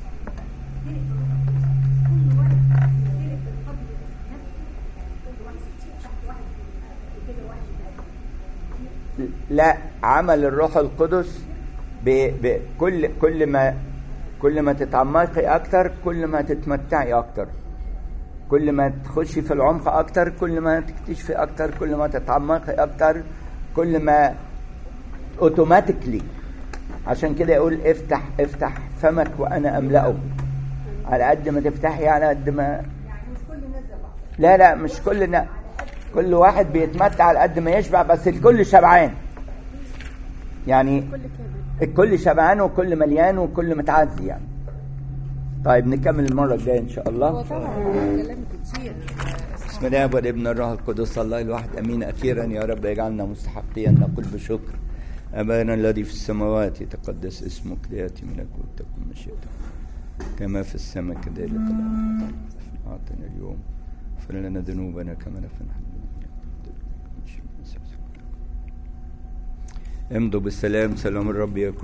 لا عمل الروح القدس بكل كل ما كل ما تتعمقي اكتر كل ما تتمتعي اكتر كل ما تخشي في العمق اكتر كل ما تكتشفي اكتر كل ما تتعمقي اكتر كل ما اوتوماتيكلي عشان كده يقول افتح افتح فمك وانا املأه على قد ما تفتحي على قد ما لا لا مش كل النا... كل واحد بيتمتع على قد ما يشبع بس الكل شبعان يعني كل كامل الكل شبعان وكل مليان وكل متعزي يعني طيب نكمل المرة الجاية إن شاء هو الله طبعا كلام كتير بسم الله والابن الروح القدس الله الواحد امين اخيرا يا رب اجعلنا مستحقين نقول بشكر ابانا الذي في السماوات يتقدس اسمك لياتي ملكوتك تكن مشيئتك كما في السماء كذلك الارض اعطنا اليوم اغفر لنا ذنوبنا كما نغفر نحن امضوا بالسلام سلام الرب يكون